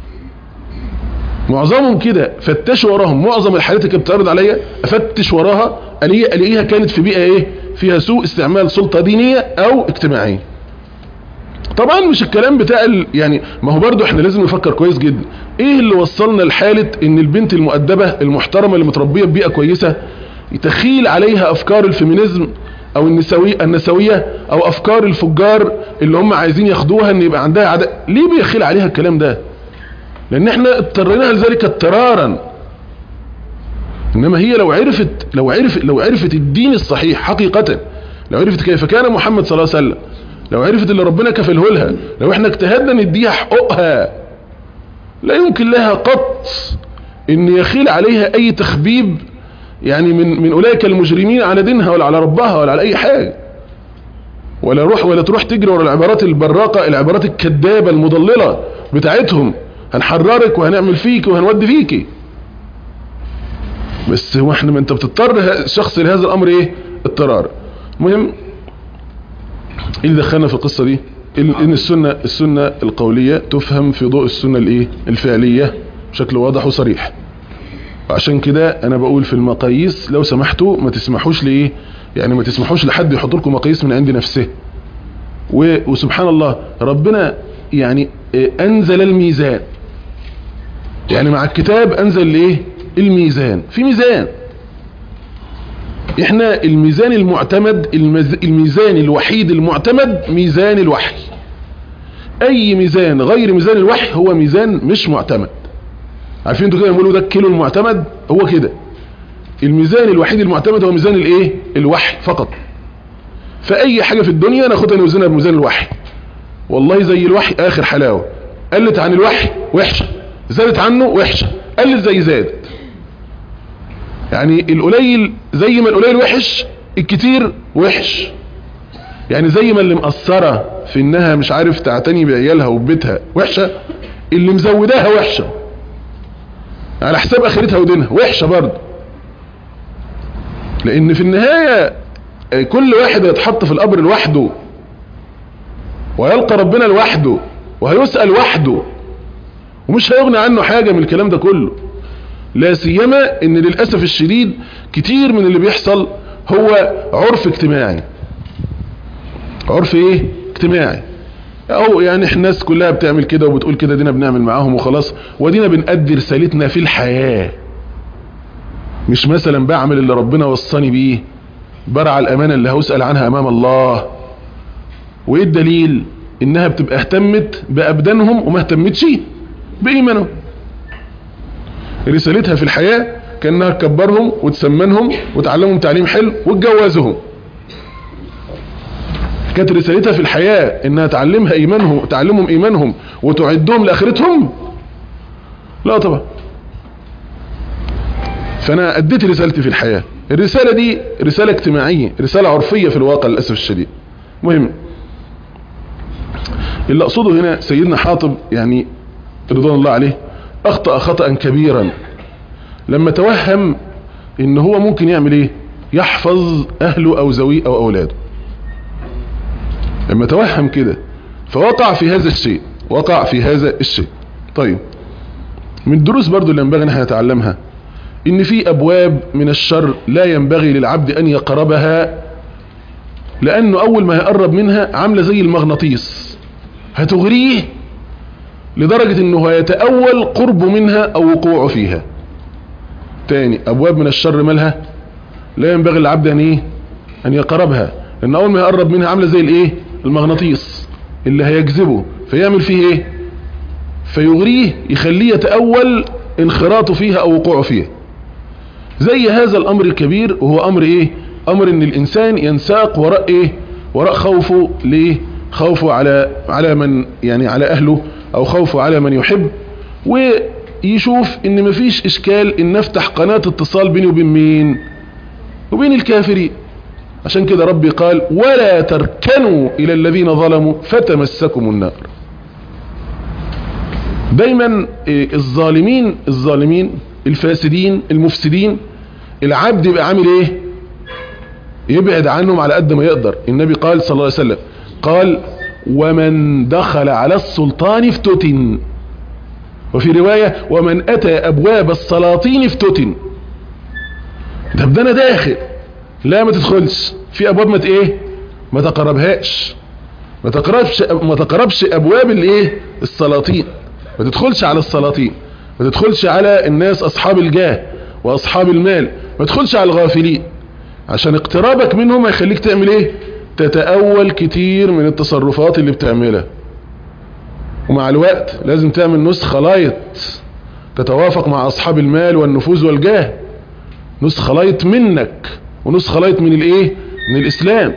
S2: معظمهم كده فتشوا وراهم معظم الحالات اللي بتعرض عليا افتش وراها الاقيها كانت في بيئة ايه فيها سوء استعمال سلطة دينية او اجتماعية طبعا مش الكلام بتاع ال... يعني ما هو برضو احنا لازم نفكر كويس جدا ايه اللي وصلنا لحالة ان البنت المؤدبة المحترمة اللي متربية ببيئة كويسة تخيل عليها افكار الفيمينيزم او النسوية, النسوية او افكار الفجار اللي هم عايزين ياخدوها ان يبقى عندها عداء ليه بيخيل عليها الكلام ده لان احنا اضطريناها لذلك اضطرارا انما هي لو عرفت لو عرفت لو عرفت الدين الصحيح حقيقة لو عرفت كيف كان محمد صلى الله عليه وسلم لو عرفت اللي ربنا كفله لها لو احنا اجتهدنا نديها حقوقها لا يمكن لها قط ان يخيل عليها اي تخبيب يعني من من اولئك المجرمين على دينها ولا على ربها ولا على اي حاجة ولا روح ولا تروح تجري ورا العبارات البراقة العبارات الكذابة المضللة بتاعتهم هنحررك وهنعمل فيك وهنودي فيكي بس هو احنا ما انت بتضطر الشخص لهذا الامر ايه اضطرار المهم ايه اللي دخلنا في القصة دي ان السنة السنة القولية تفهم في ضوء السنة الايه الفعلية بشكل واضح وصريح عشان كده انا بقول في المقاييس لو سمحتوا ما تسمحوش لايه يعني ما تسمحوش لحد يحط لكم مقاييس من عند نفسه وسبحان الله ربنا يعني انزل الميزان يعني مع الكتاب انزل الايه الميزان في ميزان احنا الميزان المعتمد المز... الميزان الوحيد المعتمد ميزان الوحي اي ميزان غير ميزان الوحي هو ميزان مش معتمد عارفين انتوا كده بيقولوا ده الكيلو المعتمد هو كده الميزان الوحيد المعتمد هو ميزان الايه الوحي فقط فاي حاجة في الدنيا ناخدها نوزنها بميزان الوحي والله زي الوحي اخر حلاوة قلت عن الوحي وحشة زادت عنه وحشة قلت زي زادت يعني القليل زي ما القليل وحش الكتير وحش يعني زي ما اللي مقصرة في انها مش عارف تعتني بعيالها وبيتها وحشة اللي مزوداها وحشة على حساب اخرتها ودينها وحشة برضه لان في النهاية كل واحد يتحط في القبر لوحده ويلقى ربنا لوحده وهيسأل وحده ومش هيغني عنه حاجة من الكلام ده كله لا سيما ان للأسف الشديد كتير من اللي بيحصل هو عرف اجتماعي عرف ايه اجتماعي او يعني احنا الناس كلها بتعمل كده وبتقول كده دينا بنعمل معاهم وخلاص ودينا بنأدي رسالتنا في الحياة مش مثلا بعمل اللي ربنا وصاني بيه برع الامانة اللي هسأل عنها امام الله وايه الدليل انها بتبقى اهتمت بابدانهم وما اهتمتش بايمانهم رسالتها في الحياة كانها تكبرهم وتسمنهم وتعلمهم تعليم حلو وتجوزهم كانت رسالتها في الحياة انها تعلمها ايمانهم تعلمهم ايمانهم وتعدهم لاخرتهم لا طبعا فانا اديت رسالتي في الحياة الرسالة دي رسالة اجتماعية رسالة عرفية في الواقع للأسف الشديد مهم اللي اقصده هنا سيدنا حاطب يعني رضوان الله عليه اخطأ خطأ كبيرا لما توهم ان هو ممكن يعمل ايه يحفظ اهله او زويه او اولاده لما توهم كده فوقع في هذا الشيء وقع في هذا الشيء طيب من الدروس برضو اللي ينبغي ان احنا نتعلمها ان في ابواب من الشر لا ينبغي للعبد ان يقربها لانه اول ما يقرب منها عاملة زي المغناطيس هتغريه لدرجة انه هيتأول قربه منها او وقوعه فيها تاني ابواب من الشر مالها لا ينبغي للعبد ان ايه ان يقربها لان اول ما يقرب منها عاملة زي الايه المغناطيس اللي هيجذبه فيعمل فيه ايه فيغريه يخليه يتأول انخراطه فيها او وقوعه فيها زي هذا الامر الكبير وهو امر ايه امر ان الانسان ينساق وراء ايه وراء خوفه ليه خوفه على على من يعني على اهله او خوفه على من يحب ويشوف ان مفيش اشكال ان نفتح قناة اتصال بيني وبين مين وبين الكافرين عشان كده ربي قال ولا تركنوا الى الذين ظلموا فتمسكم النار دايما الظالمين الظالمين الفاسدين المفسدين العبد يبقى عامل ايه يبعد عنهم على قد ما يقدر النبي قال صلى الله عليه وسلم قال ومن دخل على السلطان افتتن وفي رواية ومن اتى ابواب السلاطين افتتن ده ده انا داخل لا ما تدخلش في ابواب ما ايه ما تقربهاش ما تقربش ما تقربش ابواب الايه السلاطين ما تدخلش على السلاطين ما تدخلش على الناس اصحاب الجاه واصحاب المال ما تدخلش على الغافلين عشان اقترابك منهم هيخليك تعمل ايه تتأول كتير من التصرفات اللي بتعملها ومع الوقت لازم تعمل نسخة لايت تتوافق مع اصحاب المال والنفوذ والجاه نسخة لايت منك ونسخة لايت من الايه من الاسلام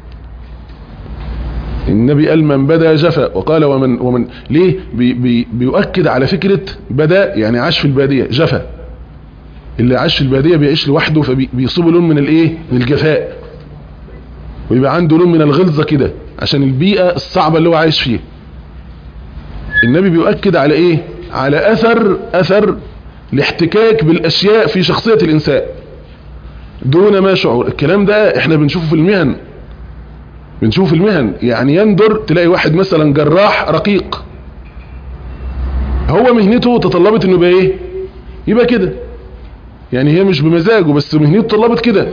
S2: النبي قال من بدا جفا وقال ومن ومن ليه بي بي بيؤكد على فكرة بدا يعني عاش في البادية جفا اللي عاش في البادية بيعيش لوحده فبيصيبه لون من الايه من الجفاء ويبقى عنده لون من الغلظة كده عشان البيئة الصعبة اللي هو عايش فيها النبي بيؤكد على ايه على اثر اثر الاحتكاك بالاشياء في شخصية الانسان دون ما شعور الكلام ده احنا بنشوفه في المهن بنشوف المهن يعني يندر تلاقي واحد مثلا جراح رقيق هو مهنته تطلبت انه يبقى ايه يبقى كده يعني هي مش بمزاجه بس مهنته طلبت كده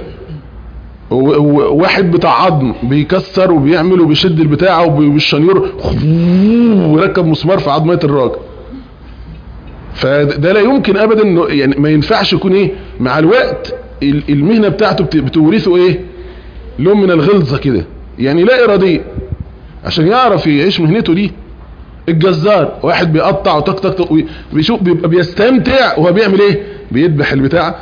S2: واحد بتاع عظم بيكسر وبيعمل وبيشد البتاع وبالشنيور ويركب مسمار في عظمية الراجل فده لا يمكن ابدا انه يعني ما ينفعش يكون ايه مع الوقت المهنة بتاعته بتورثه ايه لون من الغلظة كده يعني لا ارادية عشان يعرف يعيش مهنته دي الجزار واحد بيقطع وتك تك تك بيشوف بيبقى بيستمتع وهو بيعمل ايه بيذبح البتاع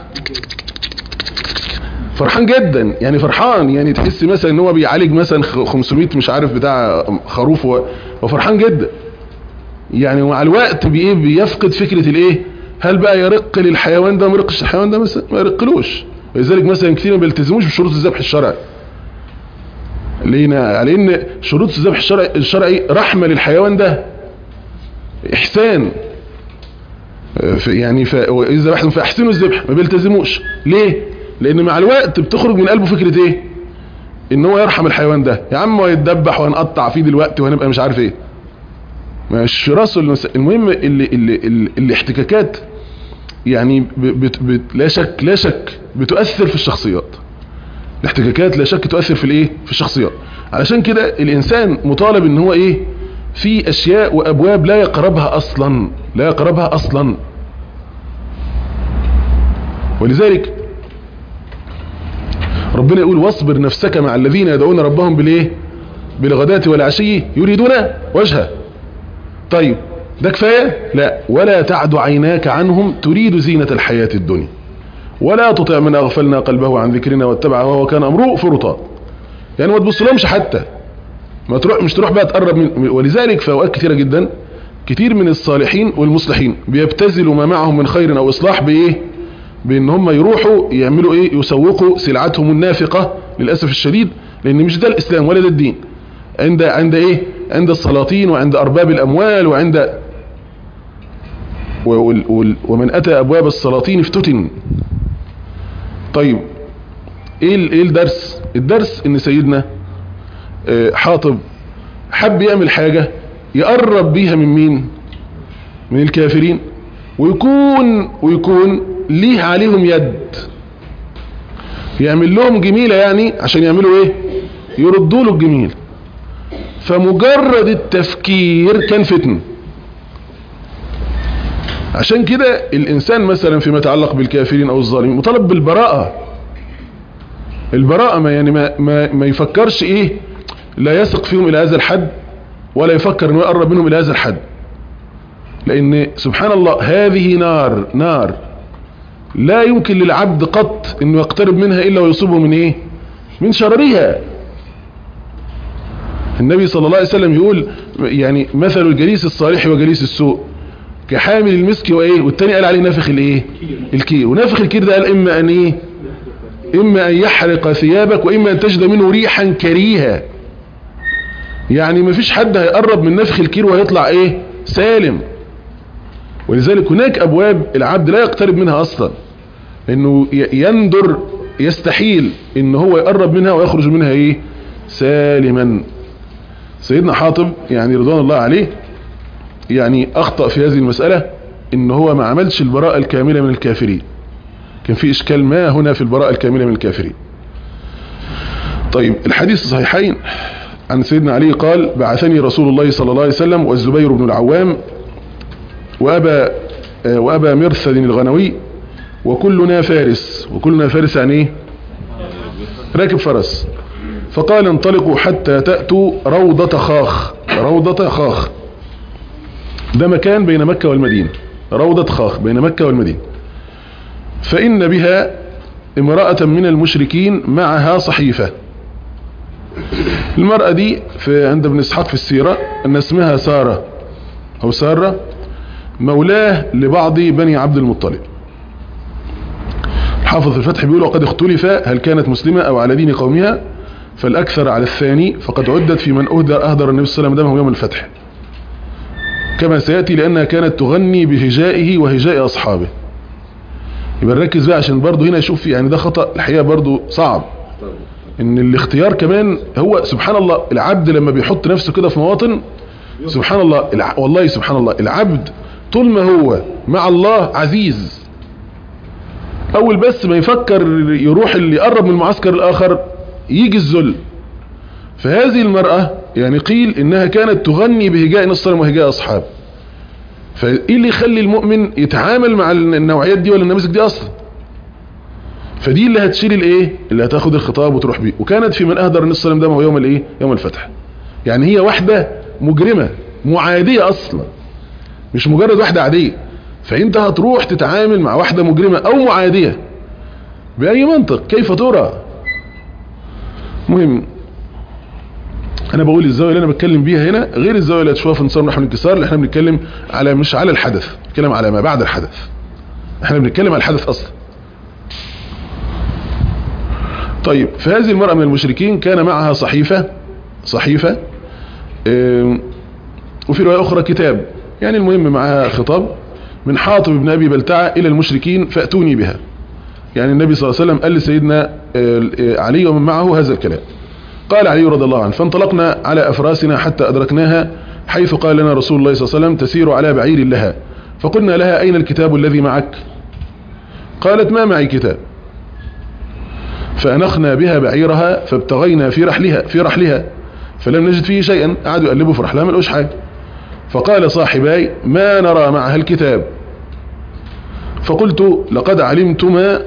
S2: فرحان جدا يعني فرحان يعني تحس مثلا ان هو بيعالج مثلا 500 مش عارف بتاع خروف وفرحان جدا يعني مع الوقت بايه بيفقد فكرة الايه هل بقى يرق للحيوان ده ما يرقش الحيوان ده مثلا ما يرقلوش ولذلك مثلا كتير ما بيلتزموش بشروط الذبح الشرعي لينا لان شروط الذبح الشرعي الشرعي رحمه للحيوان ده احسان يعني اذا ذبحتم فاحسنوا الذبح ما بيلتزموش ليه لان مع الوقت بتخرج من قلبه فكره ايه ان هو يرحم الحيوان ده يا عم هو يتدبح وهنقطع فيه دلوقتي وهنبقى مش عارف ايه مش في راسه المس... المهم اللي اللي اللي الاحتكاكات يعني بت بت لا شك لا شك بتؤثر في الشخصيات الاحتكاكات لا شك تؤثر في الايه في الشخصيات علشان كده الانسان مطالب ان هو ايه في اشياء وابواب لا يقربها اصلا لا يقربها اصلا ولذلك ربنا يقول واصبر نفسك مع الذين يدعون ربهم بالايه بالغداة والعشي يريدون وجهه طيب ده كفاية لا ولا تعد عيناك عنهم تريد زينة الحياة الدنيا ولا تطع من اغفلنا قلبه عن ذكرنا واتبع وهو كان امره فرطا يعني ما تبص لهمش حتى ما تروح مش تروح بقى تقرب من ولذلك في اوقات كثيره جدا كتير من الصالحين والمصلحين بيبتذلوا ما معهم من خير او اصلاح بايه بان هم يروحوا يعملوا ايه يسوقوا سلعتهم النافقه للاسف الشديد لان مش ده الاسلام ولا ده الدين عند عند ايه عند السلاطين وعند ارباب الاموال وعند ومن اتى ابواب السلاطين افتتن طيب ايه ايه الدرس الدرس ان سيدنا حاطب حب يعمل حاجة يقرب بيها من مين من الكافرين ويكون ويكون ليه عليهم يد يعمل لهم جميلة يعني عشان يعملوا ايه يردوا له الجميل فمجرد التفكير كان فتن عشان كده الانسان مثلا فيما يتعلق بالكافرين او الظالمين مطالب بالبراءة البراءة ما يعني ما, ما, ما يفكرش ايه لا يثق فيهم الى هذا الحد ولا يفكر انه يقرب منهم الى هذا الحد لان سبحان الله هذه نار نار لا يمكن للعبد قط انه يقترب منها الا ويصيبه من ايه من شررها النبي صلى الله عليه وسلم يقول يعني مثل الجليس الصالح وجليس السوء كحامل المسك وايه والتاني قال عليه نافخ الايه الكير ونافخ الكير ده قال اما ان ايه اما ان يحرق ثيابك واما ان تجد منه ريحا كريها يعني مفيش حد هيقرب من نفخ الكير وهيطلع ايه سالم ولذلك هناك ابواب العبد لا يقترب منها اصلا انه يندر يستحيل ان هو يقرب منها ويخرج منها ايه سالما سيدنا حاطب يعني رضوان الله عليه يعني اخطأ في هذه المسألة ان هو ما عملش البراءة الكاملة من الكافرين كان في اشكال ما هنا في البراءة الكاملة من الكافرين طيب الحديث الصحيحين عن سيدنا علي قال بعثني رسول الله صلى الله عليه وسلم والزبير بن العوام وأبا, وأبا مرثد الغنوي وكلنا فارس وكلنا فارس يعني ايه راكب فرس فقال انطلقوا حتى تأتوا روضة خاخ روضة خاخ ده مكان بين مكة والمدينة روضة خاخ بين مكة والمدينة فإن بها امرأة من المشركين معها صحيفة المرأة دي في عند ابن اسحاق في السيرة ان اسمها سارة او سارة مولاه لبعض بني عبد المطلب حافظ الفتح بيقول وقد اختلف هل كانت مسلمة او على دين قومها فالاكثر على الثاني فقد عدت في من اهدر اهدر النبي صلى الله عليه وسلم دمه يوم الفتح كما سيأتي لانها كانت تغني بهجائه وهجاء اصحابه يبقى نركز بقى عشان برضه هنا يشوف يعني ده خطأ الحقيقة برضه صعب ان الاختيار كمان هو سبحان الله العبد لما بيحط نفسه كده في مواطن سبحان الله والله سبحان الله العبد طول ما هو مع الله عزيز اول بس ما يفكر يروح اللي يقرب من المعسكر الاخر يجي الذل فهذه المرأة يعني قيل انها كانت تغني بهجاء نصر وهجاء اصحاب فايه اللي يخلي المؤمن يتعامل مع النوعيات دي ولا النماذج دي اصلا فدي اللي هتشيل الايه اللي هتاخد الخطاب وتروح بيه وكانت في من اهدر النبي صلى الله عليه وسلم يوم الايه يوم الفتح يعني هي واحدة مجرمة معادية اصلا مش مجرد واحدة عادية فانت هتروح تتعامل مع واحدة مجرمة او معادية باي منطق كيف ترى مهم انا بقول الزاويه اللي انا بتكلم بيها هنا غير الزاويه اللي هتشوفها في انتصار نحو الانكسار اللي احنا بنتكلم على مش على الحدث بنتكلم على ما بعد الحدث احنا بنتكلم على الحدث اصلا طيب فهذه المرأة من المشركين كان معها صحيفة صحيفة اه وفي رواية اخرى كتاب يعني المهم معها خطاب من حاطب بن ابي بلتعة الى المشركين فاتوني بها يعني النبي صلى الله عليه وسلم قال لسيدنا اه علي ومن معه هذا الكلام قال علي رضي الله عنه فانطلقنا على أفراسنا حتى أدركناها حيث قال لنا رسول الله صلى الله عليه وسلم تسير على بعير لها فقلنا لها أين الكتاب الذي معك قالت ما معي كتاب فأنخنا بها بعيرها فابتغينا في رحلها في رحلها فلم نجد فيه شيئا قعدوا يقلبوا في رحلها ما لقوش حاجه فقال صاحباي ما نرى معها الكتاب فقلت لقد علمتما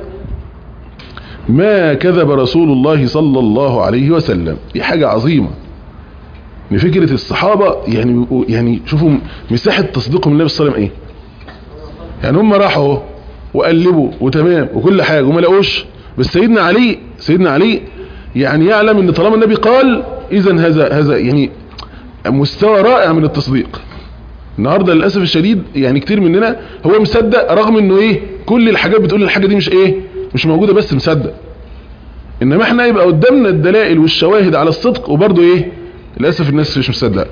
S2: ما كذب رسول الله صلى الله عليه وسلم دي حاجة عظيمة ان فكرة الصحابة يعني يعني شوفوا مساحة تصديقهم النبي صلى الله عليه وسلم ايه يعني هم راحوا وقلبوا وتمام وكل حاجة وما لقوش بس سيدنا علي سيدنا علي يعني يعلم ان طالما النبي قال اذا هذا هذا يعني مستوى رائع من التصديق النهاردة للأسف الشديد يعني كتير مننا هو مصدق رغم انه ايه كل الحاجات بتقول الحاجة دي مش ايه مش موجودة بس مصدق انما احنا يبقى قدامنا الدلائل والشواهد على الصدق وبرضه ايه للأسف الناس مش مصدق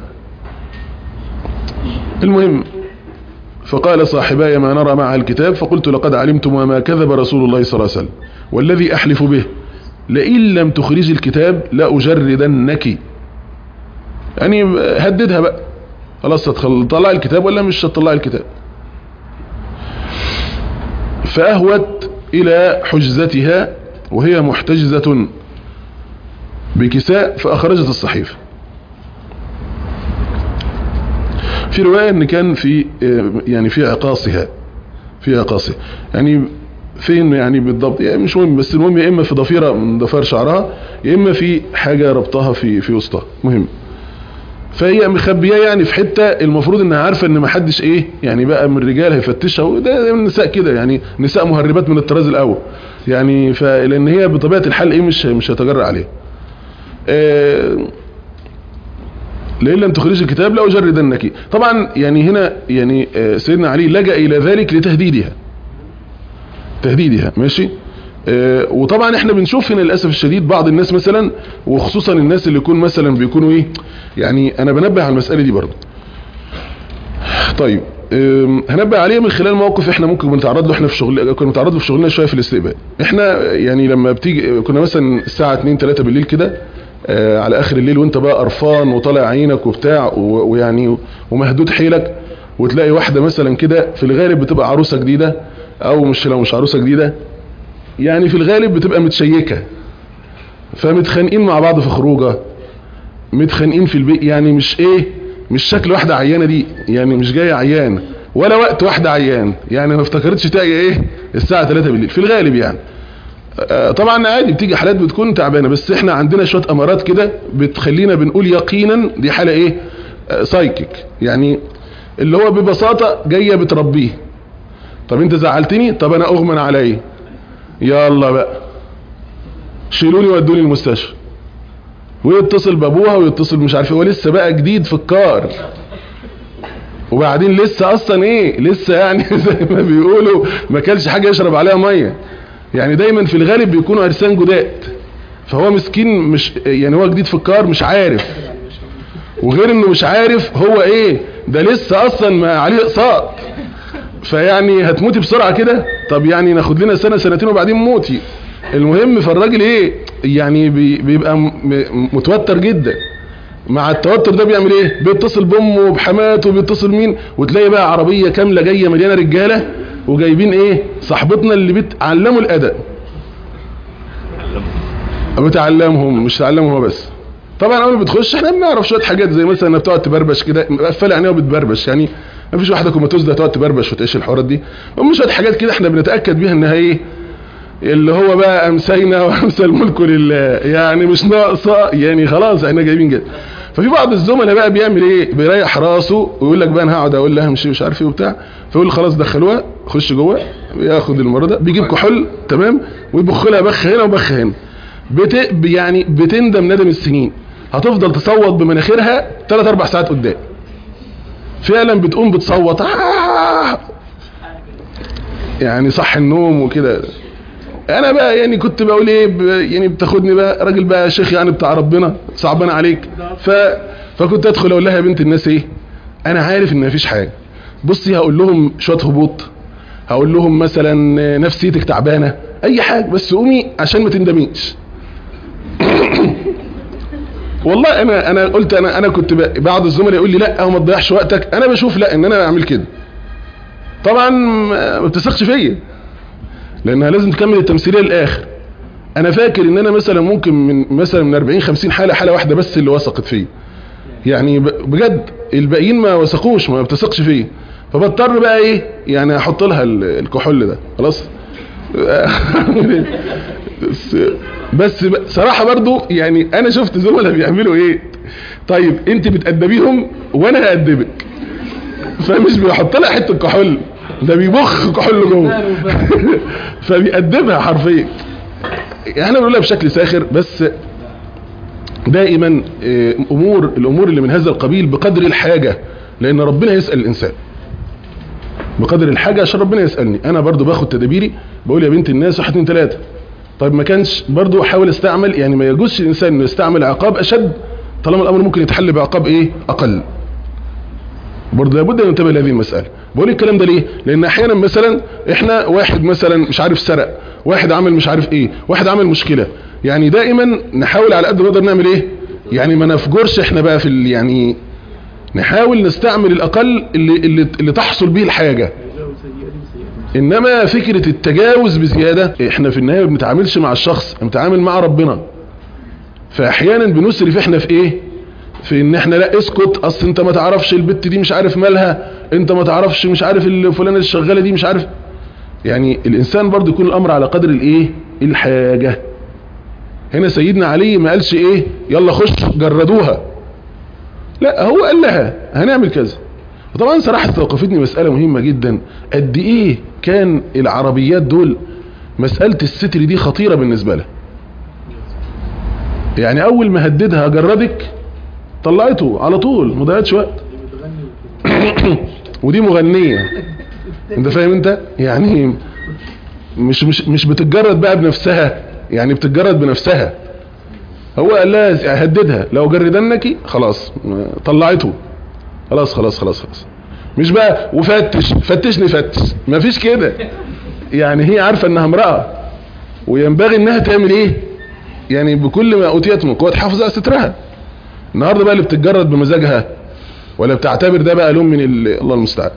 S2: المهم فقال صاحباي ما نرى مع الكتاب فقلت لقد علمتم وما كذب رسول الله صلى الله عليه وسلم والذي أحلف به لئن لم تخرج الكتاب لأجردنك يعني هددها بقى خلاص تطلع الكتاب ولا مش هتطلع الكتاب فأهوت إلى حجزتها وهي محتجزة بكساء فأخرجت الصحيفة في رواية ان كان في يعني في عقاصها في عقاصها يعني فين يعني بالضبط يعني مش مهم بس المهم يا اما في ضفيرة من ضفائر شعرها يا اما في حاجة ربطها في في وسطها مهم فهي مخبيه يعني في حته المفروض انها عارفه ان ما حدش ايه يعني بقى من الرجال هيفتشها وده النساء كده يعني نساء مهربات من الطراز الاول يعني فلان هي بطبيعه الحال ايه مش مش هتجرأ عليه آه لئن لم تخرج الكتاب لاجردنك طبعا يعني هنا يعني آه سيدنا علي لجأ الى ذلك لتهديدها تهديدها ماشي آه وطبعا احنا بنشوف هنا للاسف الشديد بعض الناس مثلا وخصوصا الناس اللي يكون مثلا بيكونوا ايه يعني انا بنبه على المسألة دي برضه طيب هنبه عليه من خلال موقف احنا ممكن بنتعرض له احنا في شغل كنا بنتعرض له في شغلنا شويه في الاستقبال احنا يعني لما بتيجي كنا مثلا الساعه 2 3 بالليل كده آه على اخر الليل وانت بقى قرفان وطالع عينك وبتاع ويعني ومهدود حيلك وتلاقي واحده مثلا كده في الغالب بتبقى عروسه جديده او مش لو مش عروسه جديده يعني في الغالب بتبقى متشيكه فمتخانقين مع بعض في خروجه متخانقين في البيت يعني مش ايه مش شكل واحدة عيانة دي يعني مش جاية عيان ولا وقت واحدة عيان يعني ما افتكرتش تاجي ايه الساعة 3 بالليل في الغالب يعني آه طبعا عادي بتيجي حالات بتكون تعبانة بس احنا عندنا شوية امارات كده بتخلينا بنقول يقينا دي حالة ايه آه سايكيك يعني اللي هو ببساطة جاية بتربيه طب انت زعلتني طب انا اغمن عليا يلا بقى شيلوني ودوني المستشفى ويتصل بابوها ويتصل مش عارف هو لسه بقى جديد في الكار وبعدين لسه اصلا ايه لسه يعني زي ما بيقولوا ما كلش حاجة يشرب عليها مية يعني دايما في الغالب بيكونوا عرسان جداد فهو مسكين مش يعني هو جديد في الكار مش عارف وغير انه مش عارف هو ايه ده لسه اصلا ما عليه اقساط فيعني هتموتي بسرعة كده طب يعني ناخد لنا سنة سنتين وبعدين موتي المهم فالراجل ايه يعني بيبقى متوتر جدا مع التوتر ده بيعمل ايه بيتصل بامه وبحماته وبيتصل مين وتلاقي بقى عربية كاملة جاية مليانة رجالة وجايبين ايه صاحبتنا اللي بتعلموا الادب بتعلمهم مش تعلمهم هو بس طبعا اول ما بتخش احنا بنعرف شويه حاجات زي مثلا انها بتقعد تبربش كده مقفله عينيها وبتبربش يعني ما فيش واحده كوماتوز ده تقعد تبربش وتعيش الحوارات دي هم شويه حاجات كده احنا بنتاكد بيها انها ايه اللي هو بقى امسينا وامسى الملك لله يعني مش ناقصه يعني خلاص احنا جايبين كده ففي بعض الزملاء بقى بيعمل ايه بيريح راسه ويقول لك بقى انا هقعد اقول لها امشي مش عارف ايه وبتاع فيقول خلاص دخلوها خش جوه ياخد المرضى بيجيب كحول تمام ويبخ لها بخ هنا وبخ هنا بت يعني بتندم ندم السنين هتفضل تصوت بمناخيرها 3 4 ساعات قدام فعلا بتقوم بتصوت آه يعني صح النوم وكده انا بقى يعني كنت بقول ايه ب- يعني بتاخدني بقى راجل بقى شيخ يعني بتاع ربنا صعبان عليك ف فكنت ادخل اقول لها يا بنت الناس ايه انا عارف ان مفيش حاجه بصي هقول لهم شويه هبوط هقول لهم مثلا نفسيتك تعبانه اي حاجه بس قومي عشان ما تندميش والله انا انا قلت انا انا كنت ب- بعض الزملاء يقول لي لا ما تضيعش وقتك انا بشوف لا ان انا اعمل كده طبعا ما بتثقش فيا لانها لازم تكمل التمثيليه للاخر انا فاكر ان انا مثلا ممكن من مثلا من 40 50 حاله حاله واحده بس اللي وثقت فيا يعني ب- بجد الباقيين ما وثقوش ما بتثقش فيا فبضطر بقى ايه يعني احط لها ال- الكحول ده خلاص بس بس ب- صراحه برضو يعني انا شفت زملاء بيعملوا ايه طيب انت بتأدبيهم وانا هأدبك فمش بيحط لها حته كحول ده بيبخ كحول جوه فبيأدبها حرفيا احنا بنقولها بشكل ساخر بس دائما آه، امور الامور اللي من هذا القبيل بقدر الحاجه لان ربنا يسال الانسان بقدر الحاجه عشان ربنا يسالني انا برضو باخد تدابيري بقول يا بنت الناس واحد اتنين تلاته طيب ما كانش برضو احاول استعمل يعني ما يجوزش الانسان انه يستعمل عقاب اشد طالما الامر ممكن يتحل بعقاب ايه اقل برضه لابد ان ننتبه لهذه المساله بقول الكلام ده ليه لان احيانا مثلا احنا واحد مثلا مش عارف سرق واحد عمل مش عارف ايه واحد عمل مشكله يعني دائما نحاول على قد ما نقدر نعمل ايه يعني ما نفجرش احنا بقى في ال- يعني نحاول نستعمل الاقل اللي اللي, اللي تحصل به الحاجه انما فكره التجاوز بزياده احنا في النهايه ما بنتعاملش مع الشخص بنتعامل مع ربنا فاحيانا بنسرف احنا في ايه في ان احنا لا اسكت اصل انت ما تعرفش البت دي مش عارف مالها انت ما تعرفش مش عارف الفلانه الشغاله دي مش عارف يعني الانسان برضو يكون الامر على قدر الايه الحاجه هنا سيدنا علي ما قالش ايه يلا خش جردوها لا هو قال لها هنعمل كذا وطبعا صراحه استوقفتني مساله مهمه جدا قد ايه كان العربيات دول مساله الستر دي خطيره بالنسبه لها يعني اول ما هددها جردك طلعته على طول ما ضيعتش وقت ودي مغنيه انت فاهم انت يعني مش مش مش بتتجرد بقى بنفسها يعني بتتجرد بنفسها هو قال لها هددها لو جردنك خلاص طلعته خلاص خلاص خلاص خلاص مش بقى وفتش فتشني فتش ما فيش كده يعني هي عارفه انها امراه وينبغي انها تعمل ايه يعني بكل ما اوتيت من قوه تحافظ على سترها النهارده بقى اللي بتتجرد بمزاجها ولا بتعتبر ده بقى لون من ال- الله المستعان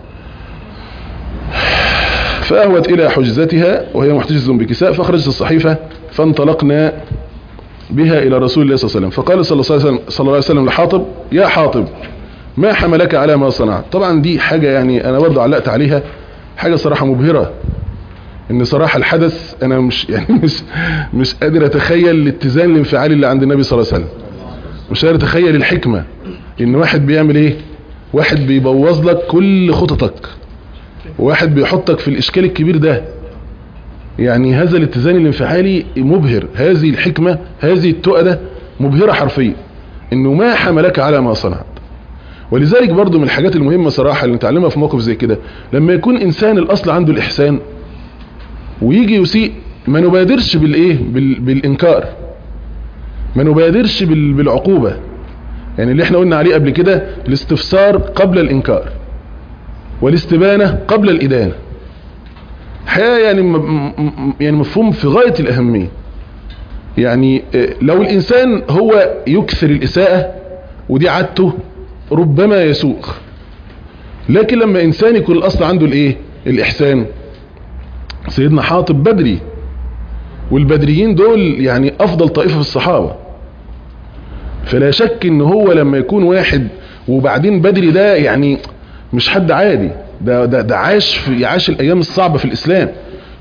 S2: فأهوت إلى حجزتها وهي محتجز بكساء فأخرجت الصحيفة فانطلقنا بها إلى رسول الله صلى الله عليه وسلم فقال صلى الله عليه وسلم, صلى الله عليه وسلم لحاطب يا حاطب ما حملك على ما صنعت طبعا دي حاجة يعني أنا برضو علقت عليها حاجة صراحة مبهرة ان صراحة الحدث انا مش يعني مش مش قادر اتخيل الاتزان الانفعالي اللي عند النبي صلى الله عليه وسلم مش قادر اتخيل الحكمة ان واحد بيعمل ايه واحد بيبوظ لك كل خططك واحد بيحطك في الاشكال الكبير ده يعني هذا الاتزان الانفعالي مبهر هذه الحكمة هذه التؤدة مبهرة حرفيا انه ما حملك على ما صنعت ولذلك برضو من الحاجات المهمة صراحة اللي نتعلمها في موقف زي كده لما يكون انسان الاصل عنده الاحسان ويجي يسيء ما نبادرش بالايه بال... بالانكار ما نبادرش بال... بالعقوبة يعني اللي احنا قلنا عليه قبل كده الاستفسار قبل الانكار والاستبانة قبل الادانة حقيقة يعني م... م... يعني مفهوم في غاية الاهمية يعني لو الانسان هو يكثر الاساءة ودي عادته ربما يسوء لكن لما انسان يكون الاصل عنده الايه الاحسان سيدنا حاطب بدري والبدريين دول يعني افضل طائفة في الصحابة فلا شك ان هو لما يكون واحد وبعدين بدري ده يعني مش حد عادي ده ده, ده عاش في عاش الايام الصعبة في الاسلام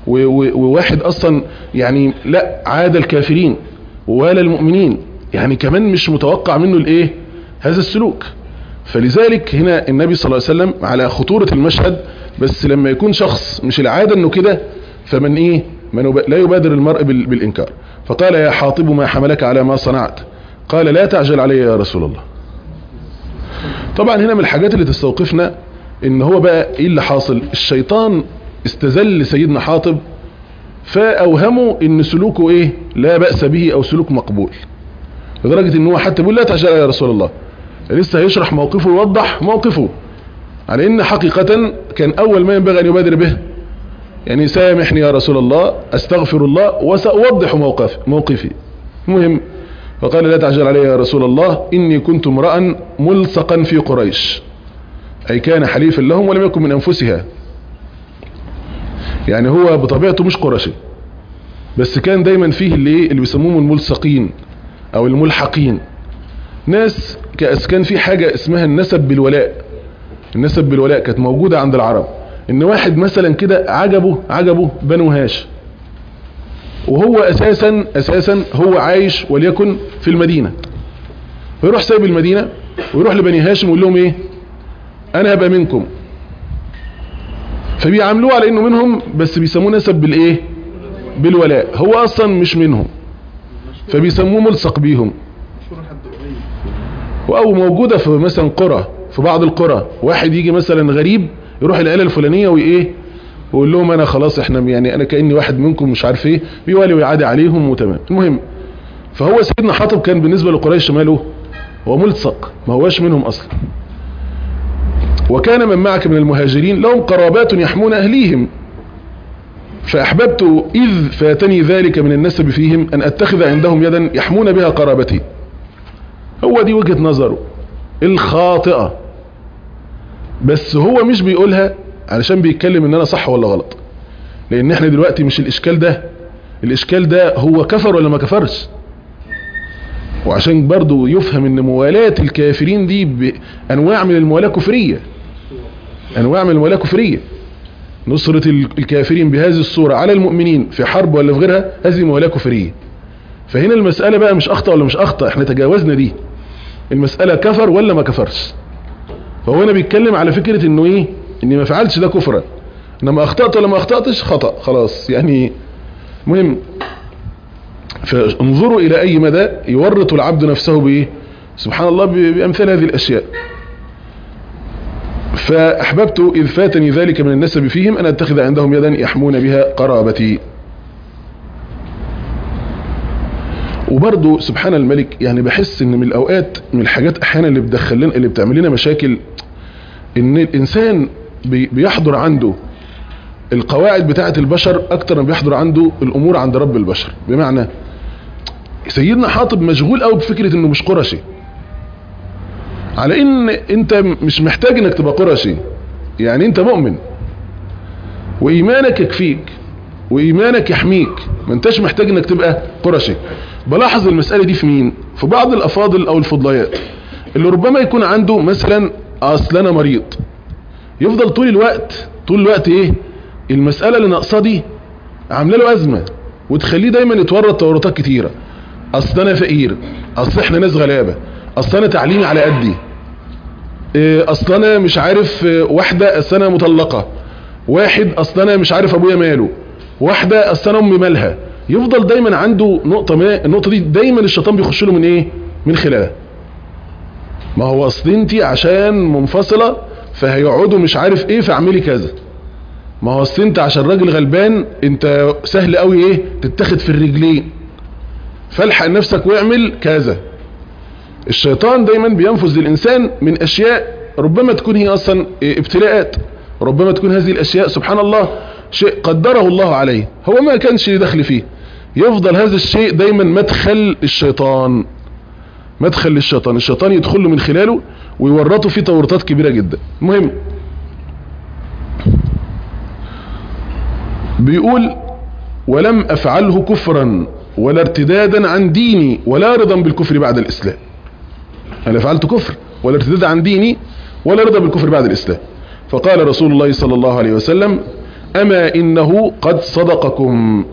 S2: و- و- وواحد اصلا يعني لا عاد الكافرين ولا المؤمنين يعني كمان مش متوقع منه الايه هذا السلوك فلذلك هنا النبي صلى الله عليه وسلم على خطورة المشهد بس لما يكون شخص مش العادة انه كده فمن ايه من يب- لا يبادر المرء بال- بالانكار فقال يا حاطب ما حملك على ما صنعت قال لا تعجل علي يا رسول الله طبعا هنا من الحاجات اللي تستوقفنا ان هو بقى ايه اللي حاصل الشيطان استذل سيدنا حاطب فاوهموا ان سلوكه ايه لا بأس به او سلوك مقبول لدرجة ان هو حتى بيقول لا تعجل يا رسول الله لسه هيشرح موقفه ويوضح موقفه على ان حقيقة كان اول ما ينبغي ان يبادر به يعني سامحني يا رسول الله استغفر الله وسأوضح موقف موقفي مهم فقال لا تعجل علي يا رسول الله اني كنت امرأ ملصقا في قريش اي كان حليفا لهم ولم يكن من انفسها يعني هو بطبيعته مش قرشي بس كان دايما فيه اللي ايه اللي بيسموهم الملصقين او الملحقين ناس كأس كان في حاجة اسمها النسب بالولاء النسب بالولاء كانت موجودة عند العرب ان واحد مثلا كده عجبه عجبه بنو هاش وهو اساسا اساسا هو عايش وليكن في المدينة ويروح سايب المدينة ويروح لبني هاشم ويقول لهم ايه انا هبقى منكم فبيعاملوه على انه منهم بس بيسموه نسب بالايه بالولاء هو اصلا مش منهم فبيسموه ملصق بيهم او موجودة في مثلا قرى في بعض القرى واحد يجي مثلا غريب يروح العيله الفلانيه وايه ويقول لهم انا خلاص احنا يعني انا كاني واحد منكم مش عارف ايه بيوالي ويعادي عليهم وتمام المهم فهو سيدنا حاطب كان بالنسبه لقريش ماله هو ملصق ما هواش منهم اصلا وكان من معك من المهاجرين لهم قرابات يحمون اهليهم فاحببت اذ فاتني ذلك من النسب فيهم ان اتخذ عندهم يدا يحمون بها قرابتي هو دي وجهة نظره الخاطئة بس هو مش بيقولها علشان بيتكلم ان انا صح ولا غلط لان احنا دلوقتي مش الاشكال ده الاشكال ده هو كفر ولا ما كفرش وعشان برضو يفهم ان موالاة الكافرين دي بانواع من الموالاة كفرية انواع من الموالاة كفرية نصرة الكافرين بهذه الصورة على المؤمنين في حرب ولا في غيرها هذه موالاة كفرية فهنا المسألة بقى مش اخطأ ولا مش اخطأ احنا تجاوزنا دي المسألة كفر ولا ما كفرش فهو هنا بيتكلم على فكرة انه ايه اني ما فعلتش ده كفرا انما اخطأت ولا ما اخطأتش خطأ خلاص يعني مهم فانظروا الى اي مدى يورط العبد نفسه بايه سبحان الله بامثال هذه الاشياء فاحببت اذ فاتني ذلك من النسب فيهم ان اتخذ عندهم يدا يحمون بها قرابتي وبرضه سبحان الملك يعني بحس ان من الاوقات من الحاجات احيانا اللي بتدخل لنا اللي بتعمل لنا مشاكل ان الانسان بي بيحضر عنده القواعد بتاعه البشر اكتر من بيحضر عنده الامور عند رب البشر بمعنى سيدنا حاطب مشغول قوي بفكره انه مش قرشي على ان انت مش محتاج انك تبقى قرشي يعني انت مؤمن وايمانك يكفيك وايمانك يحميك ما انتش محتاج انك تبقى قرشي بلاحظ المسألة دي في مين في بعض الافاضل او الفضليات اللي ربما يكون عنده مثلا اصل انا مريض يفضل طول الوقت طول الوقت ايه المسألة اللي ناقصاه دي عامله له ازمة وتخليه دايما يتورط تورطات كتيرة اصل انا فقير اصل احنا ناس غلابة اصل انا تعليمي على قدي إيه اصل انا مش عارف واحدة اصل انا مطلقة واحد اصل انا مش عارف ابويا ماله واحدة اصل انا امي مالها يفضل دايما عنده نقطة ما النقطة دي دايما الشيطان بيخش له من ايه من خلالها ما هو اصل انت عشان منفصلة فهيقعدوا مش عارف ايه فاعملي كذا ما هو اصل انت عشان راجل غلبان انت سهل قوي ايه تتاخد في الرجلين فالحق نفسك واعمل كذا الشيطان دايما بينفذ للانسان من اشياء ربما تكون هي اصلا ابتلاءات ربما تكون هذه الاشياء سبحان الله شيء قدره الله عليه هو ما كانش دخل فيه يفضل هذا الشيء دايما مدخل الشيطان مدخل للشيطان الشيطان يدخل له من خلاله ويورطه في تورطات كبيرة جدا مهم بيقول ولم افعله كفرا ولا ارتدادا عن ديني ولا رضا بالكفر بعد الاسلام انا فعلت كفر ولا ارتداد عن ديني ولا رضا بالكفر بعد الاسلام فقال رسول الله صلى الله عليه وسلم أما إنه قد صدقكم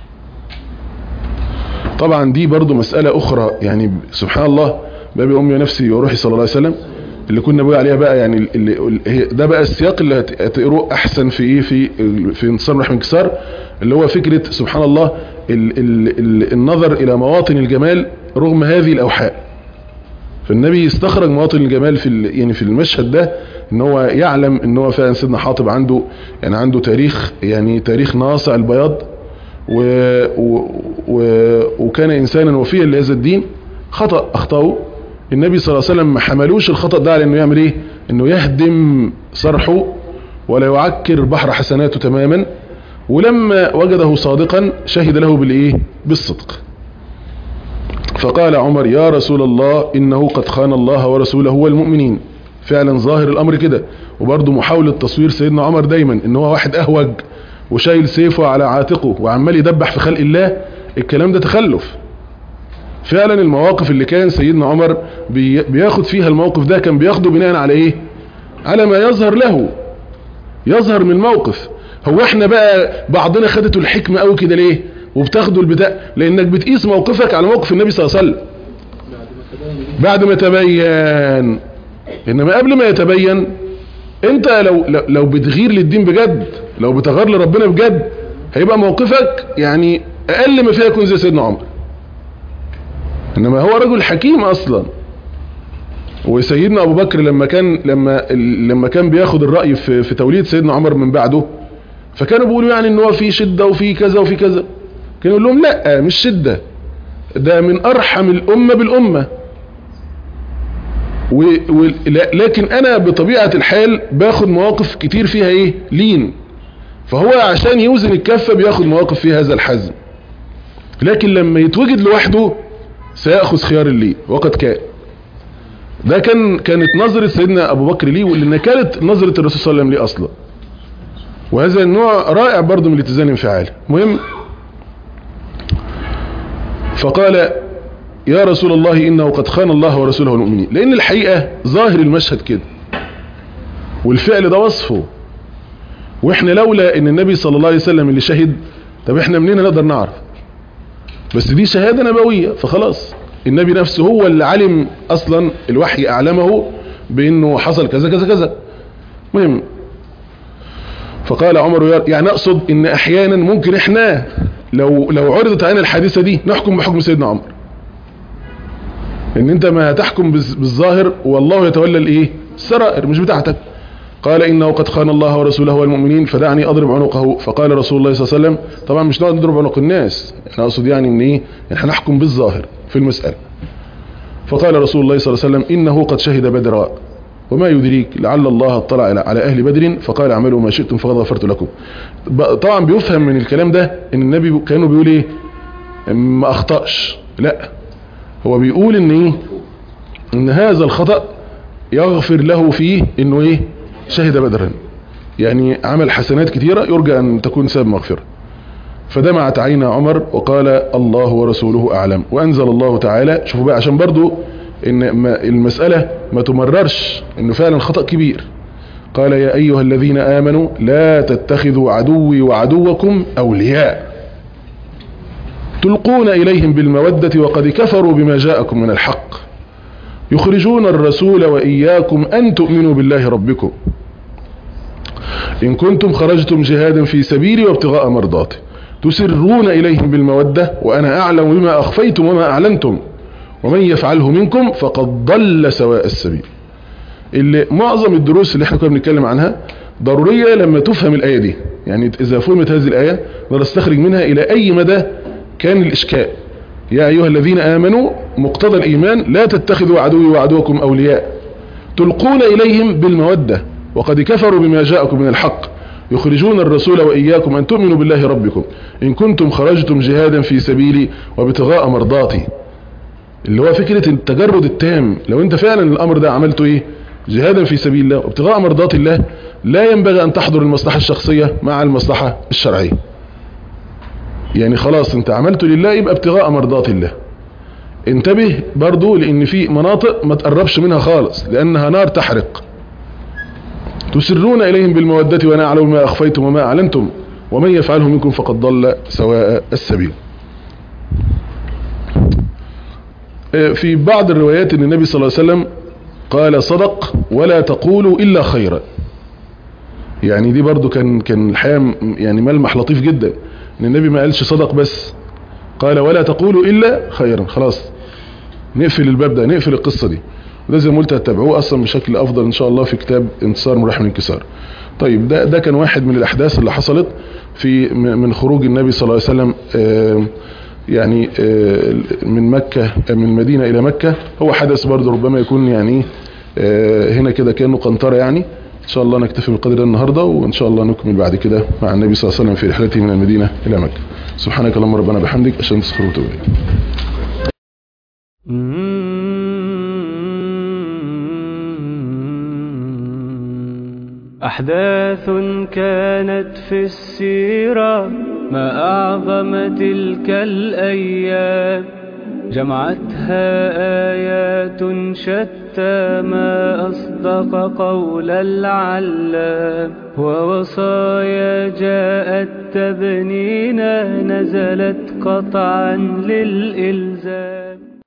S2: طبعا دي برضو مسألة أخرى يعني سبحان الله بابي أمي ونفسي وروحي صلى الله عليه وسلم اللي كنا بقول عليها بقى يعني اللي هي ده بقى السياق اللي هتقروه أحسن في إيه في في انتصار رحم انكسار اللي هو فكرة سبحان الله ال ال ال النظر إلى مواطن الجمال رغم هذه الأوحاء فالنبي استخرج مواطن الجمال في يعني في المشهد ده ان هو يعلم ان هو فعلا سيدنا حاطب عنده يعني عنده تاريخ يعني تاريخ ناصع البياض و و و وكان انسانا وفيا لهذا الدين خطأ اخطأه النبي صلى الله عليه وسلم ما حملوش الخطأ ده على انه يعمل ايه انه يهدم صرحه ولا يعكر بحر حسناته تماما ولما وجده صادقا شهد له بالايه بالصدق فقال عمر يا رسول الله إنه قد خان الله ورسوله والمؤمنين فعلا ظاهر الأمر كده وبرضه محاولة تصوير سيدنا عمر دايما ان هو واحد أهوج وشايل سيفه على عاتقه وعمال يدبح في خلق الله الكلام ده تخلف فعلا المواقف اللي كان سيدنا عمر بياخد فيها الموقف ده كان بياخده بناء على ايه على ما يظهر له يظهر من الموقف هو احنا بقى بعضنا خدته الحكمة قوي كده ليه وبتاخده البتاع لانك بتقيس موقفك على موقف النبي صلى الله عليه وسلم بعد ما تبين انما قبل ما يتبين انت لو لو بتغير للدين بجد لو بتغير لربنا بجد هيبقى موقفك يعني اقل ما فيها يكون زي سيدنا عمر انما هو رجل حكيم اصلا وسيدنا ابو بكر لما كان لما لما كان بياخد الراي في في توليد سيدنا عمر من بعده فكانوا بيقولوا يعني ان هو في شده وفي كذا وفي كذا كان يقول لهم لا مش شدة ده من ارحم الامة بالامة و... و... لكن انا بطبيعة الحال باخد مواقف كتير فيها ايه لين فهو عشان يوزن الكفة بياخد مواقف فيها هذا الحزم لكن لما يتوجد لوحده سيأخذ خيار اللين وقد كان ده كان كانت نظرة سيدنا ابو بكر ليه لان كانت نظرة الرسول صلى الله عليه وسلم ليه اصلا وهذا النوع رائع برضه من الاتزان الانفعالي مهم فقال يا رسول الله إنه قد خان الله ورسوله المؤمنين لأن الحقيقة ظاهر المشهد كده والفعل ده وصفه وإحنا لولا أن النبي صلى الله عليه وسلم اللي شهد طب إحنا منين نقدر نعرف بس دي شهادة نبوية فخلاص النبي نفسه هو اللي علم أصلا الوحي أعلمه بأنه حصل كذا كذا كذا مهم فقال عمر يعني أقصد أن أحيانا ممكن إحنا لو لو عرضت علينا الحادثة دي نحكم بحكم سيدنا عمر ان انت ما هتحكم بالظاهر والله يتولى الايه السرائر مش بتاعتك قال انه قد خان الله ورسوله والمؤمنين فدعني اضرب عنقه فقال رسول الله صلى الله عليه وسلم طبعا مش نقعد نضرب عنق الناس انا اقصد يعني ان ايه احنا نحكم بالظاهر في المسألة فقال رسول الله صلى الله عليه وسلم انه قد شهد بدرا وما يدريك لعل الله اطلع على اهل بدر فقال اعملوا ما شئتم فقد غفرت لكم طبعا بيفهم من الكلام ده ان النبي كانوا بيقول ايه ما اخطأش لا هو بيقول ان ايه ان هذا الخطأ يغفر له فيه انه ايه شهد بدرا يعني عمل حسنات كثيرة يرجى ان تكون سبب مغفرة فدمعت عين عمر وقال الله ورسوله اعلم وانزل الله تعالى شوفوا بقى عشان برضو ان ما المسألة ما تمررش انه فعلا خطأ كبير قال يا ايها الذين امنوا لا تتخذوا عدوي وعدوكم اولياء تلقون اليهم بالمودة وقد كفروا بما جاءكم من الحق يخرجون الرسول واياكم ان تؤمنوا بالله ربكم ان كنتم خرجتم جهادا في سبيلي وابتغاء مرضاتي تسرون اليهم بالمودة وانا اعلم بما اخفيتم وما اعلنتم ومن يفعله منكم فقد ضل سواء السبيل اللي معظم الدروس اللي احنا كنا بنتكلم عنها ضرورية لما تفهم الآية دي يعني إذا فهمت هذه الآية نستخرج منها إلى أي مدى كان الإشكال يا أيها الذين آمنوا مقتضى الإيمان لا تتخذوا عدوي وعدوكم أولياء تلقون إليهم بالمودة وقد كفروا بما جاءكم من الحق يخرجون الرسول وإياكم أن تؤمنوا بالله ربكم إن كنتم خرجتم جهادا في سبيلي وابتغاء مرضاتي اللي هو فكرة التجرد التام لو انت فعلا الامر ده عملته ايه جهادا في سبيل الله وابتغاء مرضات الله لا ينبغي ان تحضر المصلحة الشخصية مع المصلحة الشرعية يعني خلاص انت عملته لله يبقى ابتغاء مرضات الله انتبه برضو لان في مناطق ما تقربش منها خالص لانها نار تحرق تسرون إليهم بالمودة وأنا أعلم ما أخفيتم وما أعلنتم ومن يفعله منكم فقد ضل سواء السبيل في بعض الروايات ان النبي صلى الله عليه وسلم قال صدق ولا تقولوا الا خيرا يعني دي برضو كان كان الحقيقه يعني ملمح لطيف جدا ان النبي ما قالش صدق بس قال ولا تقولوا الا خيرا خلاص نقفل الباب ده نقفل القصه دي وده زي ما قلت هتتابعوه اصلا بشكل افضل ان شاء الله في كتاب انتصار مراحم الانكسار طيب ده ده كان واحد من الاحداث اللي حصلت في من خروج النبي صلى الله عليه وسلم آه يعني من مكة من المدينة إلى مكة هو حدث برضه ربما يكون يعني هنا كده كأنه قنطرة يعني إن شاء الله نكتفي بالقدر ده النهاردة وإن شاء الله نكمل بعد كده مع النبي صلى الله عليه وسلم في رحلته من المدينة إلى مكة سبحانك اللهم ربنا بحمدك عشان تسخر وتوب
S1: أحداث كانت في السيرة ما أعظم تلك الأيام جمعتها آيات شتى ما أصدق قول العلام ووصايا جاءت تبنينا نزلت قطعا للإلزام